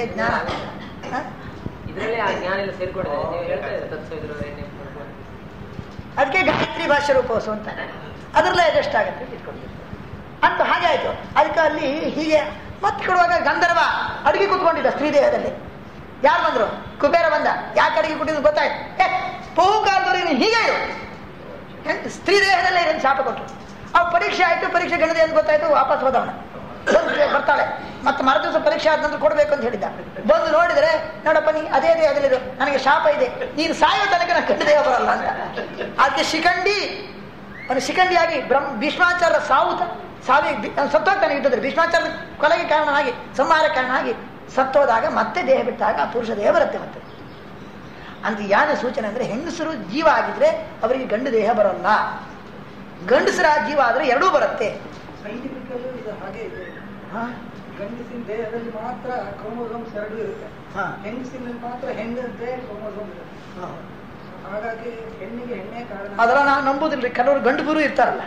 ಜ್ಞಾನ ಹ? ಇದರಲ್ಲಿ ಆ ಜ್ಞಾನ ಎಲ್ಲ ಸೇರ್ಕೊಂಡಿದೆ ನೀವು ಹೇಳ್ತಾ ಇದ್ದೀರಾ ತತ್ಸವಿದ್ರು ಅದಕ್ಕೆ ಗಾಯತ್ರಿ ಭಾಷೆ ರೂಪೋತ್ಸವ ಅಂತಾರೆ ಅದರಲ್ಲೇ ಅದೆಷ್ಟು ಆಗುತ್ತೆ ಅಂತ ಇಟ್ಕೊಂಡಿರ್ತಾರೆ ಅಂತ ಹಾಗೆ ಆಯ್ತು ಅದಕ್ಕೆ ಅಲ್ಲಿ ಹೀಗೆ ಮತ್ತೆ ಕೊಡುವಾಗ ಗಂಧರ್ವ ಅಡುಗೆ ಕೂತ್ಕೊಂಡಿದ್ದ ಸ್ತ್ರೀ ದೇಹದಲ್ಲಿ ಯಾರು ಬಂದ್ರು ಕುಬೇರ ಬಂದ ಯಾಕೆ ಅಡುಗೆ ಕೊಟ್ಟಿದ್ದು ಗೊತ್ತಾಯ್ತು ಏ ಬಹು ಕಾಲದಲ್ಲಿ ನೀನು ಹೀಗೆ ಇರು ಹೆಂಗ್ ಸ್ತ್ರೀ ದೇಹದಲ್ಲೇ ಇರೋದು ಶಾಪ ಕೊಟ್ಟರು ಅವ್ ಪರೀಕ್ಷೆ ಆಯ್ತು ಪರೀಕ್ಷೆ ಗಣದೆ ಅಂತ ಗೊತ್ತಾಯ್ತು ವಾಪಸ್ ಹೋದವನ ಬಂದು ಬರ್ತಾಳೆ ಮತ್ತೆ ಮರು ದಿವಸ ಪರೀಕ್ಷೆ ಆದ ನಂತರ ಕೊಡ್ಬೇಕು ಅಂತ ಹೇಳಿದ್ದ ಬಂದು ನೋಡಿದ್ರೆ ನೋಡಪ್ಪ ನೀ ಅದೇ ದೇಹದಲ್ಲಿರು ನನಗೆ ಶಾಪ ಇದೆ ನೀನು ಸಾಯೋ ತನಕ ನಾನು ಕಂಡು ದೇಹ ಬರಲ್ಲ ಅಂತ ಅದಕ್ಕೆ ಶಿಖಂಡಿ ಅವನು ಶಿಖಂಡಿಯಾಗಿ ಬ್ರಹ್ಮ ಭೀಷ್ಮಾಚಾರ್ಯ ಸಾವುತ ಸಾವಿ ಸತ್ತೋಗ್ತಾನೆ ಯುದ್ಧದಲ್ಲಿ ಭೀಷ್ಮಾಚಾರ್ಯ ಕೊಲೆಗೆ ಕಾರಣನಾಗಿ ಸಂಹಾರ ಕಾರಣನಾಗಿ ಸತ್ತೋದಾಗ ಮತ್ತೆ ದೇಹ ಬಿಟ್ಟಾಗ ಆ ಪುರುಷ ದೇಹ ಬರುತ್ತೆ ಮತ್ತೆ ಅಂತ ಯಾನ ಸೂಚನೆ ಅಂದ್ರೆ ಹೆಂಗಸರು ಜೀವ ಆಗಿದ್ರೆ ಅವರಿಗೆ ಗಂಡು ದೇಹ ಬರಲ್ಲ ಗಂಡಸರ ಜೀವ ಆದ್ರೆ ಎರಡೂ ಬರುತ್ತೆ ಸೈಂಟಿಫಿಕಲ್ಲೂ ಇದು ಹಾಗೆ ಇದೆ ಹಾ? ಗಂಡಸಿನ ದೇಹದಲ್ಲಿ ಮಾತ್ರ ಕ್ರೋಮೋಸೋಮ್ಸ್ ಎರಡು ಇರುತ್ತೆ ಹಾ. ಹೆಂಗಸಿನಲ್ಲಿ ಮಾತ್ರ ಹೆಂಗದ್ದೇ ಕ್ರೋಮೋಸೋಮ್ ಇರುತ್ತೆ ಹಾ. ಹಾಗಾಗಿ ಹೆಣ್ಣಿಗೆ ಹೆಣ್ಣೆ ಕಾರಣ ಅದೆಲ್ಲ ನಾವು ನಂಬುದಿಲ್ರಿ ಕೆಲವರು ಗಂಡು ಗುರು ಇರ್ತಾರಲ್ಲ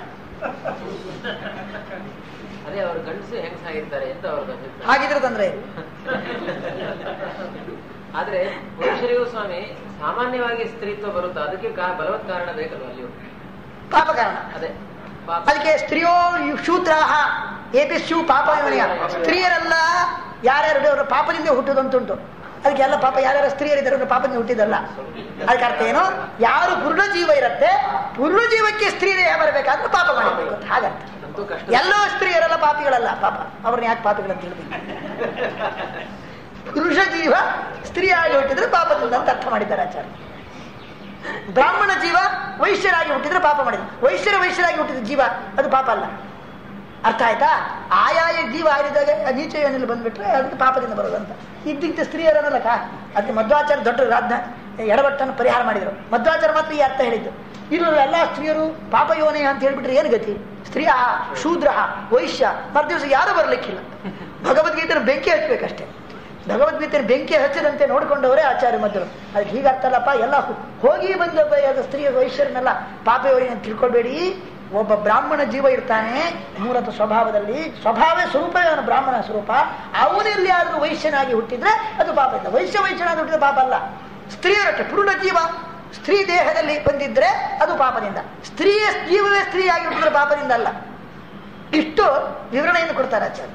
ಅದೇ ಅವರು ಗಂಡಸು ಹೆಂಗಸಾಗಿರ್ತಾರೆ ಅಂತ ಅವ್ರ ಹಾಗಿದ್ರೆ ತೊಂದ್ರೆ ಇಲ್ಲ. ಆದ್ರೆ ಪುರುಷರಿಗೂ ಸ್ವಾಮಿ ಸಾಮಾನ್ಯವಾಗಿ ಸ್ತ್ರೀತ್ವ ಬರುತ್ತಾ ಅದಕ್ಕೆ ಕಾ- ಬಲವತ್ ಕಾರಣ ಬೇಕಲ್ವ ಅಲ್ಲಿಯೂ ಪಾಪ ಕಾರಣ ಅದೇ ಪಾಪ ಅದಕ್ಕೆ ಸ್ತ್ರೀಯೋ ಶೂದ್ರಾಹ ಏಪಿಸ್ಯು ಪಾಪ ಯೋನಿಯ ಸ್ತ್ರೀಯರೆಲ್ಲ ಯಾರ್ಯಾರು ಅವರು ಪಾಪದಿಂದ ಹುಟ್ಟುದಂತುಂಟು ಅದಕ್ಕೆ ಎಲ್ಲ ಪಾಪ ಯಾರ್ಯಾರು ಸ್ತ್ರೀಯರಿದ್ದಾರೆ ಅವ್ರು ಪಾಪದಿಂದ ಹುಟ್ಟಿದಲ್ಲ ಅದಕ್ಕೆ ಅರ್ಥ ಏನು ಯಾರು ಪೂರ್ಣ ಜೀವ ಇರುತ್ತೆ ಪೂರ್ಣ ಜೀವಕ್ಕೆ ಸ್ತ್ರೀ ದೇಹ ಬರಬೇಕಾದ್ರೆ ಪಾಪ ಮಾಡಬೇಕು ಅಂತ ಹಾಗರ್ಥ ಅಂತೂ ಕಷ್ಟ ಎಲ್ಲೋ ಸ್ತ್ರೀಯರೆಲ್ಲ ಪಾಪಿಗಳಲ್ಲ ಪಾಪ ಅವ್ರನ್ನ ಯಾಕೆ ಪಾಪಿಗಳಂತ ಹೇಳಿದ್ರು ಪುರುಷ ಜೀವ ಸ್ತ್ರೀ ಆಗಿ ಹುಟ್ಟಿದ್ರೆ ಪಾಪದಿಂದ ಅಂತ ಅರ್ಥ ಮಾಡಿದ್ದಾರೆ ಆಚಾರ್ಯ ಬ್ರಾಹ್ಮಣ ಜೀವ ವೈಶ್ಯರಾಗಿ ಹುಟ್ಟಿದ್ರೆ ಪಾಪ ಮಾಡಿದ್ರು ವೈಶ್ಯರ ವೈಶ್ಯರಾಗಿ ಹುಟ್ಟಿದ ಜೀವ ಅದು ಪಾಪ ಅಲ್ಲ ಅರ್ಥ ಆಯ್ತಾ ಆಯಾಯ ಜೀವ ಆರಿದಾಗ ನೀಚ ಏನಿಲ್ಲ ಬಂದ್ಬಿಟ್ರೆ ಅದಕ್ಕೆ ಪಾಪದಿಂದ ಬರೋದಂತ ಇದ್ದಿದ್ದ ಸ್ತ್ರೀಯರನ್ನಲ್ಲಕ ಅದಕ್ಕೆ ಮಧ್ವಾಚಾರ್ಯ ದೊಡ್ಡ ರಾಜ್ನ ಎಡವಟ್ಟನ್ನು ಪರಿಹಾರ ಮಾಡಿದರು ಮಧ್ವಾಚಾರ್ಯ ಮಾತ್ರ ಈ ಅರ್ಥ ಹೇಳಿದ್ದು ಇನ್ನು ಎಲ್ಲ ಸ್ತ್ರೀಯರು ಪಾಪ ಯೋನೆ ಅಂತ ಹೇಳ್ಬಿಟ್ರೆ ಏನು ಗತಿ ಸ್ತ್ರೀಯ ಶೂದ್ರ ವೈಶ್ಯ ಮರುದಿವಸ ಯಾರು ಬರಲಿಕ್ಕಿಲ್ಲ ಭಗವದ್ಗೀತೆನ ಬೆಂಕಿ ಹಚ್ಚಬೇಕಷ್ಟೇ ಭಗವದ್ಗೀತೆನ ಬೆಂಕಿ ಹಚ್ಚದಂತೆ ನೋಡ್ಕೊಂಡವರೇ ಆಚಾರ್ಯ ಮಧ್ವರು ಅದಕ್ಕೆ ಹೀಗೆ ಅರ್ಥ ಅಲ್ಲಪ್ಪ ಎಲ್ಲ ಹೋ- ಹೋಗಿ ಬಂದ ಬ- ಸ್ತ್ರೀಯ ವೈಶ್ಯರನ್ನೆಲ್ಲ ಪಾಪಯೋಗಿ ಅಂತ ತಿಳ್ಕೊಳ್ಬೇಡಿ ಒಬ್ಬ ಬ್ರಾಹ್ಮಣ ಜೀವ ಇರ್ತಾನೆ ಮೂಲತ ಸ್ವಭಾವದಲ್ಲಿ ಸ್ವಭಾವೇ ಸ್ವರೂಪವೇ ಅವನ ಬ್ರಾಹ್ಮಣ ಸ್ವರೂಪ ಅವನಲ್ಲಿ ಯಾರು ವೈಶ್ಯನಾಗಿ ಹುಟ್ಟಿದ್ರೆ ಅದು ಪಾಪ ಇಲ್ಲ ವೈಶ್ಯ ವೈಶ್ಯನಾಗಿ ಹುಟ್ಟಿದ್ರೆ ಪಾಪ ಅಲ್ಲ ಸ್ತ್ರೀಯರಟ್ಟೆ ಪೂರ್ಣ ಜೀವ ಸ್ತ್ರೀ ದೇಹದಲ್ಲಿ ಬಂದಿದ್ರೆ ಅದು ಪಾಪದಿಂದ ಸ್ತ್ರೀಯ ಜೀವವೇ ಸ್ತ್ರೀಯಾಗಿ ಹುಟ್ಟಿದ್ರೆ ಪಾಪದಿಂದ ಅಲ್ಲ ಇಷ್ಟು ವಿವರಣೆಯನ್ನು ಕೊಡ್ತಾರೆ ಆಚಾರ್ಯ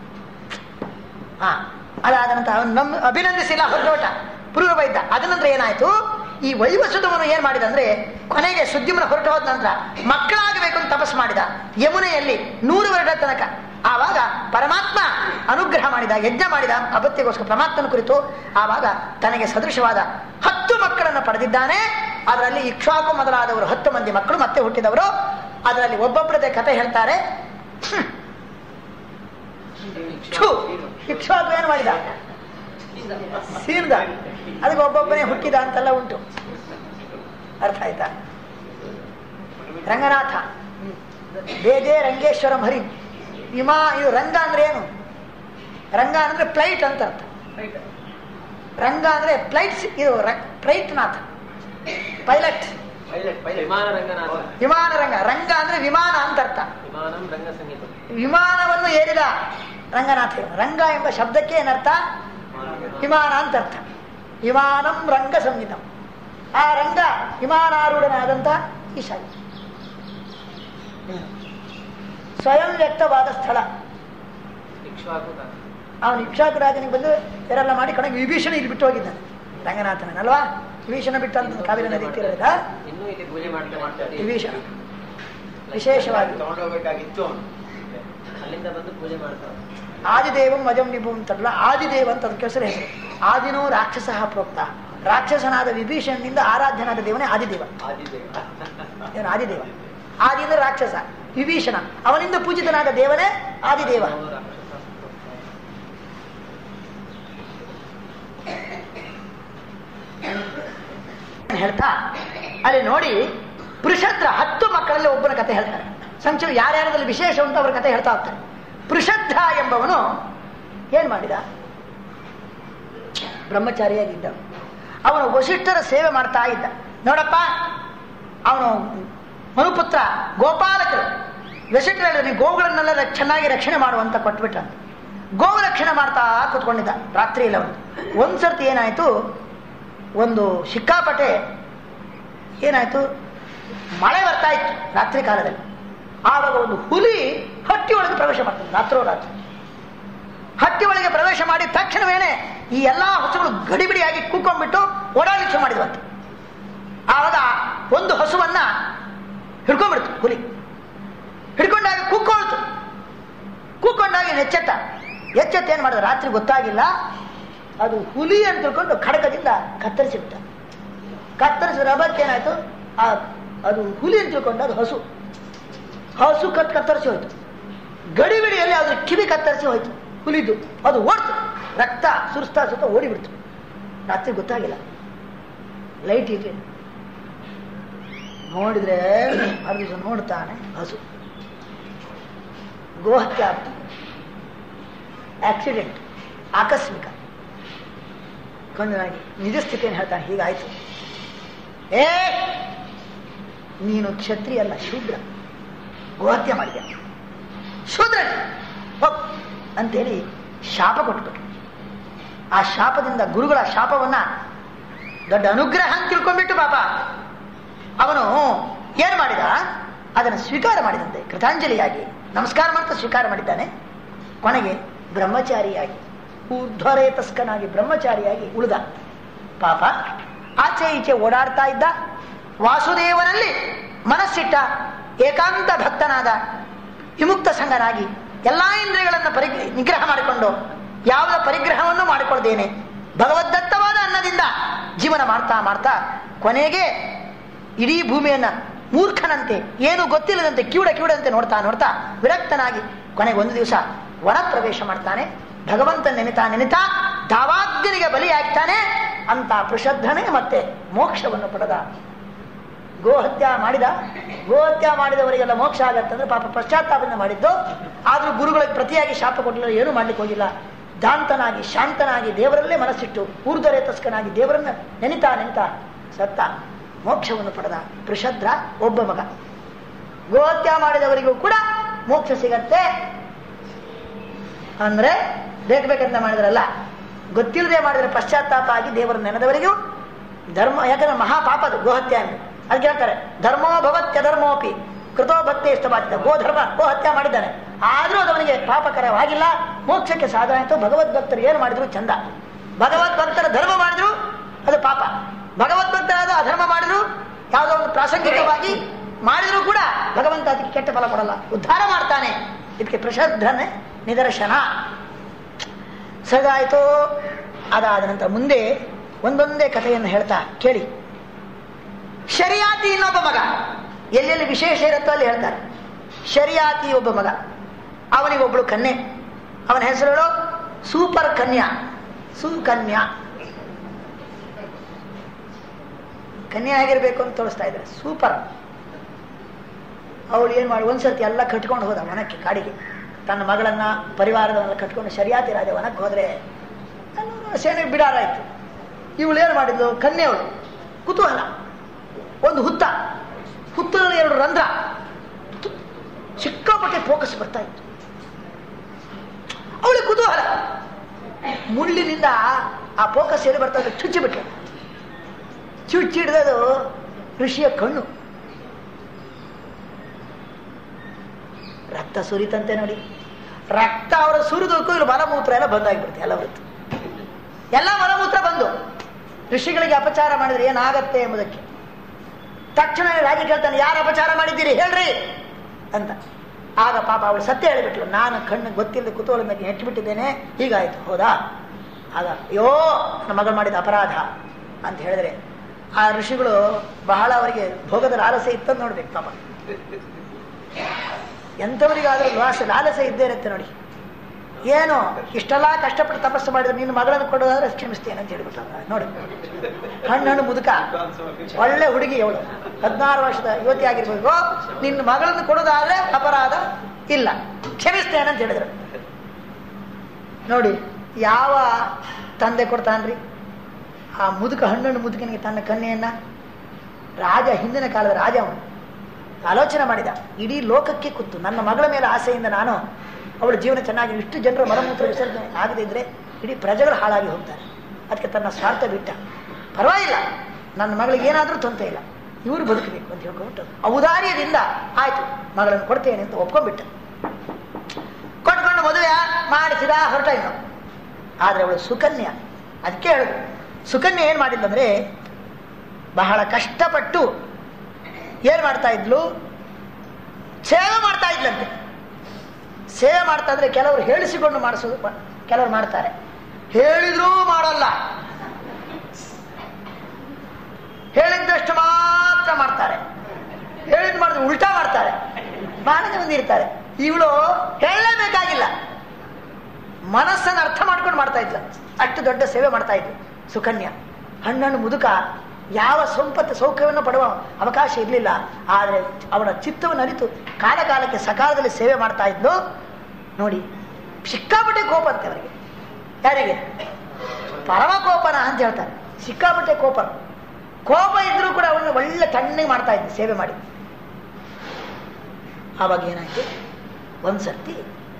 ಹಾ ಅದಾದ ನಂತರ ಅವನು ನಮ್ಮ ಅಭಿನಂದಿಸಿಲ್ಲ ಹೊರಟೋಟ ಪುರುಗ ಬೈದ್ದ ಅದ ನಂತರ ಏನಾಯ್ತು ಈ ವೈವಸುದವನು ಏನ್ ಮಾಡಿದ ಅಂದ್ರೆ ಕೊನೆಗೆ ಸುದ್ದಿಮನ ಹೊರಟು ಹೋದ ನಂತರ ಮಕ್ಕಳಾಗಬೇಕು ಅಂತ ತಪಸ್ ಮಾಡಿದ ಯಮುನೆಯಲ್ಲಿ ನೂರು ವರ್ಷ ತನಕ ಆವಾಗ ಪರಮಾತ್ಮ ಅನುಗ್ರಹ ಮಾಡಿದ ಯಜ್ಞ ಮಾಡಿದ ಅಗತ್ಯಗೋಸ್ಕರ ಪರಮಾತ್ಮನ ಕುರಿತು ಆವಾಗ ತನಗೆ ಸದೃಶವಾದ ಹತ್ತು ಮಕ್ಕಳನ್ನು ಪಡೆದಿದ್ದಾನೆ ಅದರಲ್ಲಿ ಇಕ್ಷ್ವಾಕು ಮೊದಲಾದವರು ಹತ್ತು ಮಂದಿ ಮಕ್ಕಳು ಮತ್ತೆ ಹುಟ್ಟಿದವರು ಅದರಲ್ಲಿ ಒಬ್ಬೊಬ್ಬರದೇ ಕಥೆ ಹೇಳ್ತಾರೆ ಹ್ಮ್. ಛು, ಇಕ್ಷ್ವಾಕು ಏನು ಮಾಡಿದ ಸೀರ್ದ ಅದಕ್ಕೆ ಒಬ್ಬೊಬ್ಬನೇ ಹುಟ್ಟಿದ ಅಂತೆಲ್ಲ ಉಂಟು ಅರ್ಥ ಆಯ್ತಾ ರಂಗನಾಥ ಬೇದೆ ರಂಗೇಶ್ವರಂ ಹರಿ ವಿಮಾ ಇದು ರಂಗ ಅಂದ್ರೆ ಏನು ರಂಗ ಅಂದ್ರೆ ಫ್ಲೈಟ್ ಅಂತ ಅರ್ಥ ರಂಗ ಅಂದ್ರೆ ಫ್ಲೈಟ್ಸ್ ಇದು ಫ್ಲೈಟ್ ನಾಥ ಪೈಲಟ್ ವಿಮಾನ ರಂಗನಾಥ ವಿಮಾನ ರಂಗ ರಂಗ ಅಂದ್ರೆ ವಿಮಾನ ಅಂತ ಅರ್ಥ ವಿಮಾನಂ ರಂಗ ಸಂಗೀತ ವಿಮಾನವನ್ನು ಏರಿದ ರಂಗನಾಥ ರಂಗ ಎಂಬ ಶಬ್ದಕ್ಕೆ ಏನರ್ಥ ವಿಮಾನ ಅಂತ ಅರ್ಥ ವಿಮಾನಂ ರಂಗ ಸಂಗೀತಂ ಆ ರಂಗ ವಿಮಾನಾರೂಢನಾದಂತ ಈಶ ಸ್ವಯಂ ವ್ಯಕ್ತವಾದ ಸ್ಥಳ ಇಕ್ಷ್ವಾಕು ಕಾಲ. ಅವನು ಇಕ್ಷಾಕು ರಾಜನಿಗೆ ಬಂದು ಇವರೆಲ್ಲ ಮಾಡಿ ಕಡೆಗೆ ವಿಭೀಷಣ ಇಲ್ಲಿ ಬಿಟ್ಟು ಹೋಗಿದ್ದಾನೆ ರಂಗನಾಥನಲ್ವಾ ವಿಭೀಷಣ ಬಿಟ್ಟು ಅಂತ ಕಾವೇರಿ ನದಿ ತೀರದ ಇನ್ನೂ ಇಲ್ಲಿ ಪೂಜೆ ಮಾಡ್ತಾ ಮಾಡ್ತಾರೆ ವಿಭೀಷಣ ವಿಶೇಷವಾಗಿ ತಗೊಂಡೋಗ್ಬೇಕಾಗಿತ್ತು ಅಲ್ಲಿಂದ ಬಂದು ಪೂಜೆ ಮಾಡ್ತಾರೆ ಆದಿದೇವಂ ಅಜಂ ವಿಭು ಅಂತಾರಲ್ಲ ಆದಿದೇವ ಅಂತ ಅದಕ್ಕೆ ಹೆಸರು ಹೆಸರು ಆದಿನೋ ರಾಕ್ಷಸ ಪ್ರೋಕ್ತ ರಾಕ್ಷಸನಾದ ವಿಭೀಷಣನಿಂದ ಆರಾಧ್ಯನಾದ ದೇವನೇ ಆದಿದೇವ ಆದಿದೇವ ಇವನು ಆದಿದೇವ ಆದಿ ಅಂದ್ರೆ ರಾಕ್ಷಸ ವಿಭೀಷಣ ಅವನಿಂದ ಪೂಜಿತನಾದ ದೇವನೇ ಆದಿದೇವ ನಾವು ರಾಕ್ಷಸ ಹೇಳ್ತಾ ಅಲ್ಲಿ ನೋಡಿ ಪೃಷದ್ರ ಹತ್ತು ಮಕ್ಕಳಲ್ಲಿ ಒಬ್ಬನ ಕತೆ ಹೇಳ್ತಾರೆ ಸಂಕ್ಷೇಪ ಯಾರ್ಯಾರದಲ್ಲಿ ವಿಶೇಷ ಅಂತ ಅವ್ರ ಕತೆ ಹೇಳ್ತಾ ಹೋಗ್ತಾರೆ ಪೃಷಧ್ರ ಎಂಬವನು ಏನ್ ಮಾಡಿದ ಬ್ರಹ್ಮಚಾರಿಯಾಗಿದ್ದ ಅವನು ವಸಿಷ್ಠರ ಸೇವೆ ಮಾಡ್ತಾ ಇದ್ದ ನೋಡಪ್ಪ ಅವನು ಮನುಪುತ್ರ ಗೋಪಾಲಕರು ವಸಿಷ್ಠರ ಹೇಳಿದ್ರು, ನೀನು ಗೋಗಳನ್ನೆಲ್ಲ ರ- ಚೆನ್ನಾಗಿ ರಕ್ಷಣೆ ಮಾಡುವಂತ ಕೊಟ್ಬಿಟ್ಟ ಗೋರಕ್ಷಣೆ ಮಾಡ್ತಾ ಕೂತ್ಕೊಂಡಿದ್ದ ರಾತ್ರಿಯಲ್ಲಿ ಅವನು ಒಂದ್ಸರ್ತಿ ಏನಾಯ್ತು ಒಂದು ಸಿಕ್ಕಾಪಟ್ಟೆ ಏನಾಯ್ತು ಮಳೆ ಬರ್ತಾ ಇತ್ತು ರಾತ್ರಿ ಕಾಲದಲ್ಲಿ ಆವಾಗ ಒಂದು ಹುಲಿ ಹಟ್ಟಿ ಒಳಗೆ ಪ್ರವೇಶ ಮಾಡ್ತದೆ ರಾತ್ರೋರಾತ್ರಿ ಹಟ್ಟಿ ಒಳಗೆ ಪ್ರವೇಶ ಮಾಡಿ ತಕ್ಷಣವೇನೆ ಈ ಎಲ್ಲಾ ಹಸುಗಳು ಗಡಿಬಿಡಿಯಾಗಿ ಕೂಕೊಂಡ್ಬಿಟ್ಟು ಓಡಾಡಿಕೆ ಮಾಡಿದ್ವಂತೆ ಆವಾಗ ಒಂದು ಹಸುವನ್ನ ಹಿಡ್ಕೊಂಡ್ಬಿಡ್ತು ಹುಲಿ ಹಿಡ್ಕೊಂಡಾಗ ಕುಕ್ಕೊಳ್ತು ಕೂಕೊಂಡಾಗ ಇವ್ನು ಎಚ್ಚೆತ್ತ ಎಚ್ಚೆತ್ತ ಏನ್ ಮಾಡಿದ ರಾತ್ರಿ ಗೊತ್ತಾಗಿಲ್ಲ ಅದು ಹುಲಿ ಅಂತ ತಿಳ್ಕೊಂಡು ಖಡ್ಗದಿಂದ ಕತ್ತರಿಸಿಬಿಟ್ಟ ಕತ್ತರಿಸಿದ ರಭಕ್ಕೆ ಏನಾಯ್ತು ಆ ಅದು ಹುಲಿ ಅಂತ ತಿಳ್ಕೊಂಡು ಅದು ಹಸು ಹಸು ಕತ್ ಕತ್ತರಿಸಿ ಹೋಯ್ತು ಗಡಿಬಿಡಿಯಲ್ಲಿ ಅದ್ರ ಕಿವಿ ಕತ್ತರಿಸಿ ಹೋಯ್ತು ಹುಲಿದು ಅದು ಓಡ್ತು ರಕ್ತ ಸುರಿಸ್ತಾ ಸುತ್ತ ಓಡಿಬಿಡ್ತು ರಾತ್ರಿ ಗೊತ್ತಾಗಿಲ್ಲ ಲೈಟ್ ಇದೆ ನೋಡಿದ್ರೆ ಮರು ದಿವಸ ನೋಡ್ತಾನೆ ಹಸು ಗೋಹತ್ಯೆ ಆಗ್ತು ಆಕ್ಸಿಡೆಂಟ್ ಆಕಸ್ಮಿಕ ಕೊಂಡು ನನಗೆ ನಿಜ ಸ್ಥಿತಿಯನ್ನು ಹೇಳ್ತಾನೆ ಹೀಗಾಯ್ತು ಏ ನೀನು ಕ್ಷತ್ರಿಯ ಅಲ್ಲ ಶೂದ್ರ ಗೋಹತ್ಯೆ ಮಾಡಿದೆ ಶೂದ್ರ ಹೋಗ್ ಅಂತೇಳಿ ಶಾಪ ಕೊಟ್ಬಿಟ್ರು ಆ ಶಾಪದಿಂದ ಗುರುಗಳ ಶಾಪವನ್ನ ದೊಡ್ಡ ಅನುಗ್ರಹ ಅಂತ ತಿಳ್ಕೊಂಡ್ಬಿಟ್ಟು ಪಾಪ ಅವನು ಏನ್ ಮಾಡಿದ ಅದನ್ನು ಸ್ವೀಕಾರ ಮಾಡಿದಂತೆ ಕೃತಾಂಜಲಿಯಾಗಿ ನಮಸ್ಕಾರ ಮಾಡ್ತಾ ಸ್ವೀಕಾರ ಮಾಡಿದ್ದಾನೆ ಕೊನೆಗೆ ಬ್ರಹ್ಮಚಾರಿಯಾಗಿ ಊರ್ಧ್ವರೇತಸ್ಕನಾಗಿ ಬ್ರಹ್ಮಚಾರಿಯಾಗಿ ಉಳಿದ ಪಾಪ ಆಚೆ ಈಚೆ ಓಡಾಡ್ತಾ ಇದ್ದ ವಾಸುದೇವನಲ್ಲಿ ಮನಸ್ಸಿಟ್ಟ ಏಕಾಂತ ಭಕ್ತನಾದ ವಿಮುಕ್ತ ಸಂಘನಾಗಿ ಎಲ್ಲಾ ಇಂದ್ರಿಯಗಳನ್ನು ಪರಿ ನಿಗ್ರಹ ಮಾಡಿಕೊಂಡು ಯಾವ ಪರಿಗ್ರಹವನ್ನು ಮಾಡಿಕೊಳ್ಳದೇನೆ ಭಗವದ್ದತ್ತವಾದ ಅನ್ನದಿಂದ ಜೀವನ ಮಾಡ್ತಾ ಮಾಡ್ತಾ ಕೊನೆಗೆ ಇಡೀ ಭೂಮಿಯನ್ನ ಮೂರ್ಖನಂತೆ ಏನು ಗೊತ್ತಿಲ್ಲದಂತೆ ಕಿವುಡ ಕಿವುಡಂತೆ ನೋಡ್ತಾ ನೋಡ್ತಾ ವಿರಕ್ತನಾಗಿ ಕೊನೆಗೆ ಒಂದು ದಿವಸ ವನ ಪ್ರವೇಶ ಮಾಡ್ತಾನೆ ಭಗವಂತ ನೆನೆತಾ ನೆನೆತಾ ದಾವಾಗ್ನಿಗೆ ಬಲಿಯಾಗ್ತಾನೆ ಅಂತ ಪ್ರಷದ್ಧನೇ ಮತ್ತೆ ಮೋಕ್ಷವನ್ನು ಪಡೆದ ಗೋಹತ್ಯ ಮಾಡಿದ ಗೋಹತ್ಯ ಮಾಡಿದವರಿಗೆಲ್ಲ ಮೋಕ್ಷ ಆಗತ್ತಂದ್ರೆ ಪಾಪ ಪಶ್ಚಾತ್ತಾಪದಿಂದ ಮಾಡಿದ್ದು ಆದ್ರೂ ಗುರುಗಳಿಗೆ ಪ್ರತಿಯಾಗಿ ಶಾಪ ಕೊಡಲಿಲ್ಲ ಏನೂ ಮಾಡ್ಲಿಕ್ಕೆ ಹೋಗಿಲ್ಲ ದಾಂತನಾಗಿ ಶಾಂತನಾಗಿ ದೇವರಲ್ಲೇ ಮನಸ್ಸಿಟ್ಟು ಊರ್ಧರೇತಸ್ಕನಾಗಿ ದೇವರನ್ನ ನೆನಿತಾ ನೆನಿತಾ ಸತ್ತ ಮೋಕ್ಷವನ್ನು ಪಡೆದ ಪೃಷದ್ರ ಒಬ್ಬ ಮಗ ಗೋಹತ್ಯ ಮಾಡಿದವರಿಗೂ ಕೂಡ ಮೋಕ್ಷ ಸಿಗತ್ತೆ ಅಂದ್ರೆ ಬೇಕು ಬೇಕಂತ ಮಾಡಿದ್ರಲ್ಲ ಗೊತ್ತಿಲ್ಲದೆ ಮಾಡಿದ್ರೆ ಪಶ್ಚಾತ್ತಾಪ ಆಗಿ ದೇವರ ನೆನೆದವರಿಗೂ ಧರ್ಮ ಯಾಕಂದ್ರೆ ಮಹಾಪಾಪ ಅದು ಗೋಹತ್ಯೆ ಅಂದ್ರೆ ಅದಕ್ಕೆ ಹೇಳ್ತಾರೆ ಧರ್ಮೋ ಭವತ್ಯ ಧರ್ಮೋಪಿ ಕೃತೋ ಭಕ್ತಿ ಇಷ್ಟವಾದ ಗೋಧರ್ಮ ಗೋಹತ್ಯೆ ಮಾಡಿದ್ದಾನೆ ಆದ್ರೂ ಅದು ಅವನಿಗೆ ಪಾಪಕರವಾಗಿಲ್ಲ ಮೋಕ್ಷಕ್ಕೆ ಸಾಧನ ಆಯ್ತು ಭಗವದ್ ಭಕ್ತರು ಏನು ಮಾಡಿದ್ರು ಚಂದ ಭಗವದ್ ಭಕ್ತರ ಧರ್ಮ ಮಾಡಿದ್ರು ಅದು ಪಾಪ ಭಗವದ್ ಭಕ್ತರಾದ ಅಧರ್ಮ ಮಾಡಿದ್ರು ಯಾವುದೋ ಒಂದು ಪ್ರಾಸಂಗಿಕವಾಗಿ ಮಾಡಿದ್ರು ಕೂಡ ಭಗವಂತ ಅದಕ್ಕೆ ಕೆಟ್ಟ ಫಲ ಕೊಡಲ್ಲ ಉದ್ಧಾರ ಮಾಡ್ತಾನೆ ಇದಕ್ಕೆ ಪ್ರಷದ್ಧನೆ ನಿದರ್ಶನ ಸದಾಯ್ತು ಅದಾದ ನಂತರ ಮುಂದೆ ಒಂದೊಂದೇ ಕಥೆಯನ್ನು ಹೇಳ್ತಾ ಕೇಳಿ ಶರಿಯಾತಿ ಇನ್ನೊಬ್ಬ ಮಗ ಎಲ್ಲೆಲ್ಲಿ ವಿಶೇಷ ಇರುತ್ತೋ ಅಲ್ಲಿ ಹೇಳ್ತಾರೆ ಶರಿಯಾತಿ ಒಬ್ಬ ಮಗ ಅವನಿಗೆ ಒಬ್ಳು ಕನ್ಯೆ ಅವನ ಹೆಸರು ಸೂಪರ್ ಕನ್ಯಾ ಸುಕನ್ಯಾ ಕನ್ಯೆ ಆಗಿರ್ಬೇಕು ಅಂತ ತೋರಿಸ್ತಾ ಇದ್ದಾರೆ ಸೂಪರ್ ಅವಳು ಏನ್ ಮಾಡಿ ಒಂದ್ಸರ್ತಿ ಎಲ್ಲ ಕಟ್ಕೊಂಡು ಹೋದ ವನಕ್ಕೆ ಕಾಡಿಗೆ ತನ್ನ ಮಗಳನ್ನ ಪರಿವಾರದನ್ನೆಲ್ಲ ಕಟ್ಕೊಂಡು ಶರಿಯಾತಿ ರಾಜ ವನಕ್ಕೆ ಹೋದ್ರೆ ಎಲ್ಲರೂ ಸೇನೆಗೆ ಬಿಡಾರಾಯ್ತು ಇವಳು ಏನು ಮಾಡಿದ್ಲು ಕನ್ಯೆ ಅವಳು ಕುತೂಹಲ ಒಂದು ಹುತ್ತ ಹುತ್ತದಲ್ಲಿ ಎರಡು ರಂಧ್ರ ತು- ಸಿಕ್ಕಾಪಟ್ಟೆ ಫೋಕಸ್ ಬರ್ತಾ ಇತ್ತು ಅವಳಿಗೆ ಕುತೂಹಲ ಮುಳ್ಳಿನಿಂದ ಆ ಫೋಕಸ್ ಎಲ್ಲಿ ಬರ್ತಾ ಇತ್ತು ಚುಚ್ಚಿ ಬಿಟ್ಲು ಚುಚ್ಚಿ ಹಿಡಿದದು ಋಷಿಯ ಕಣ್ಣು ರಕ್ತ ಸುರಿತಂತೆ ನೋಡಿ ರಕ್ತ ಅವರ ಸುರಿದಕ್ಕೂ ಇಲ್ಲಿ ಮಲಮೂತ್ರ ಎಲ್ಲ ಬಂದಾಗಿಬಿಡುತ್ತೆ ಎಲ್ಲ ಬರುತ್ತೆ ಎಲ್ಲ ಮಲಮೂತ್ರ ಬಂದು ಋಷಿಗಳಿಗೆ ಅಪಚಾರ ಮಾಡಿದ್ರೆ ಏನಾಗತ್ತೆ ಎಂಬುದಕ್ಕೆ ತಕ್ಷಣ ರಾಜ ಕೇಳ್ತಾನೆ ಯಾರು ಅಪಚಾರ ಮಾಡಿದ್ದೀರಿ ಹೇಳ್ರಿ ಅಂತ ಆಗ ಪಾಪ ಅವಳು ಸತ್ಯ ಹೇಳಿಬಿಟ್ಲು ನಾನು ಕಣ್ಣು ಗೊತ್ತಿಲ್ಲದೆ ಕುತೂಹಲ ಮೇಲೆ ಹೆಚ್ಚಿಬಿಟ್ಟಿದ್ದೇನೆ ಹೀಗಾಯ್ತು ಹೌದಾ ಆಗ ಅಯ್ಯೋ ನನ್ನ ಮಗಳು ಮಾಡಿದ ಅಪರಾಧ ಅಂತ ಹೇಳಿದ್ರೆ ಆ ಋಷಿಗಳು ಬಹಳ ಅವರಿಗೆ ಭೋಗದ ಲಾಲಸೆ ಇತ್ತಂತ ನೋಡ್ಬೇಕು ಪಾಪ ಎಂಥವರಿಗಾದ್ರೂ ಲಾಸ ಲಾಲಸೆ ಇದ್ದೇ ಇರುತ್ತೆ ನೋಡಿ ಏನು ಇಷ್ಟೆಲ್ಲ ಕಷ್ಟಪಟ್ಟು ತಪಸ್ಸು ಮಾಡಿದ್ರೆ ನಿನ್ನ ಮಗಳನ್ನು ಕೊಡೋದಾದ್ರೆ ಕ್ಷಮಿಸ್ತೇನೆ ಅಂತ ಹೇಳ್ಬಿಟ್ಟು ನೋಡಿ ಹಣ್ಣು ಹಣ್ಣು ಮುದುಕ ಒಳ್ಳೆ ಹುಡುಗಿ ಅವಳು ಹದಿನಾರು ವರ್ಷದ ಯುವತಿ ಆಗಿರ್ಬೇಕು ನಿನ್ನ ಮಗಳನ್ನು ಕೊಡೋದಾದ್ರೆ ಅಪರಾಧ ಇಲ್ಲ ಕ್ಷಮಿಸ್ತೇನೆ ಅಂತ ಹೇಳಿದ್ರು ನೋಡಿ ಯಾವ ತಂದೆ ಕೊಡ್ತಾನ್ರಿ ಆ ಮುದುಕ ಹಣ್ಣು ಮುದುಕನಿಗೆ ತನ್ನ ಕನ್ಯೆಯನ್ನ ರಾಜ ಹಿಂದಿನ ಕಾಲದ ರಾಜ ಅವನು ಆಲೋಚನೆ ಮಾಡಿದ ಇಡೀ ಲೋಕಕ್ಕೆ ಕೂತು ನನ್ನ ಮಗಳ ಮೇಲೆ ಆಸೆಯಿಂದ ನಾನು ಅವಳ ಜೀವನ ಚೆನ್ನಾಗಿ ಇಷ್ಟು ಜನರ ಮಲಮೂತ್ರ ವಿಸರ್ಜನೆ ಆಗದೇ ಇದ್ರೆ ಇಡೀ ಪ್ರಜೆಗಳು ಹಾಳಾಗಿ ಹೋಗ್ತಾರೆ ಅದಕ್ಕೆ ತನ್ನ ಸ್ವಾರ್ಥ ಬಿಟ್ಟ ಪರವಾಗಿಲ್ಲ ನನ್ನ ಮಗಳಿಗೆ ಏನಾದರೂ ತೊಂದರೆ ಇಲ್ಲ ಇವರು ಬದುಕಬೇಕು ಅಂತ ಹೇಳ್ಕೊಂಡ್ಬಿಟ್ಟು ಔದಾರ್ಯದಿಂದ ಆಯ್ತು ಮಗಳನ್ನು ಕೊಡ್ತೇನೆ ಅಂತ ಒಪ್ಕೊಂಡ್ಬಿಟ್ಟ ಕೊಟ್ಕೊಂಡು ಮದುವೆ ಮಾಡಿಸಿದ ಹೊರಟ ಇನ್ನು ಆದ್ರೆ ಅವಳು ಸುಕನ್ಯ ಅದಕ್ಕೆ ಹೇಳುದು ಸುಕನ್ಯೆ ಏನ್ ಮಾಡಿದ್ಲಂದ್ರೆ ಬಹಳ ಕಷ್ಟಪಟ್ಟು ಏನ್ ಮಾಡ್ತಾ ಇದ್ಲು ಸೇವೆ ಮಾಡ್ತಾ ಇದ್ಲಂತೆ ಸೇವೆ ಮಾಡ್ತಾ ಇದ್ರೆ ಕೆಲವರು ಹೇಳಿಸಿಕೊಂಡು ಮಾಡಿಸೋದು ಮ- ಕೆಲವರು ಮಾಡ್ತಾರೆ ಹೇಳಿದ್ರೂ ಮಾಡಲ್ಲ ಹೇಳಿದ್ದಷ್ಟು ಮಾತ್ರ ಮಾಡ್ತಾರೆ ಹೇಳಿದ್ ಮಾಡಿದ್ರೆ ಉಲ್ಟಾ ಮಾಡ್ತಾರೆ ಮಾಡದೆ ಬಂದಿರ್ತಾರೆ ಇವಳು ಹೇಳಲೇಬೇಕಾಗಿಲ್ಲ ಮನಸ್ಸನ್ನು ಅರ್ಥ ಮಾಡ್ಕೊಂಡು ಮಾಡ್ತಾ ಇದ್ಲ ಅಷ್ಟು ದೊಡ್ಡ ಸೇವೆ ಮಾಡ್ತಾ ಇದ್ಲು ಸುಕನ್ಯ ಹಣ್ಣಣ್ಣು ಮುದುಕ ಯಾವ ಸಂಪತ್ತು ಸೌಖ್ಯವನ್ನು ಪಡುವ ಅವಕಾಶ ಇರಲಿಲ್ಲ ಆದರೆ ಅವಳ ಚಿತ್ತವನ್ನು ಅರಿತು ಕಾಲ ಕಾಲಕ್ಕೆ ಸಕಾಲದಲ್ಲಿ ಸೇವೆ ಮಾಡ್ತಾ ಇದ್ಲು ನೋಡಿ ಸಿಕ್ಕಾಪಟ್ಟೆ ಕೋಪ ಅಂತೆ ಅವರಿಗೆ ಯಾರಿಗೆ ಪರಮ ಕೋಪನ ಅಂತ ಹೇಳ್ತಾರೆ ಸಿಕ್ಕಾಪಟ್ಟೆ ಕೋಪ ಕೋಪ ಇದ್ರೂ ಕೂಡ ಅವಳನ್ನ ಒಳ್ಳೆ ತಣ್ಣಗೆ ಮಾಡ್ತಾ ಇದ್ದೆ ಸೇವೆ ಮಾಡಿ ಆವಾಗ ಏನಾಯ್ತು ಒಂದ್ಸರ್ತಿ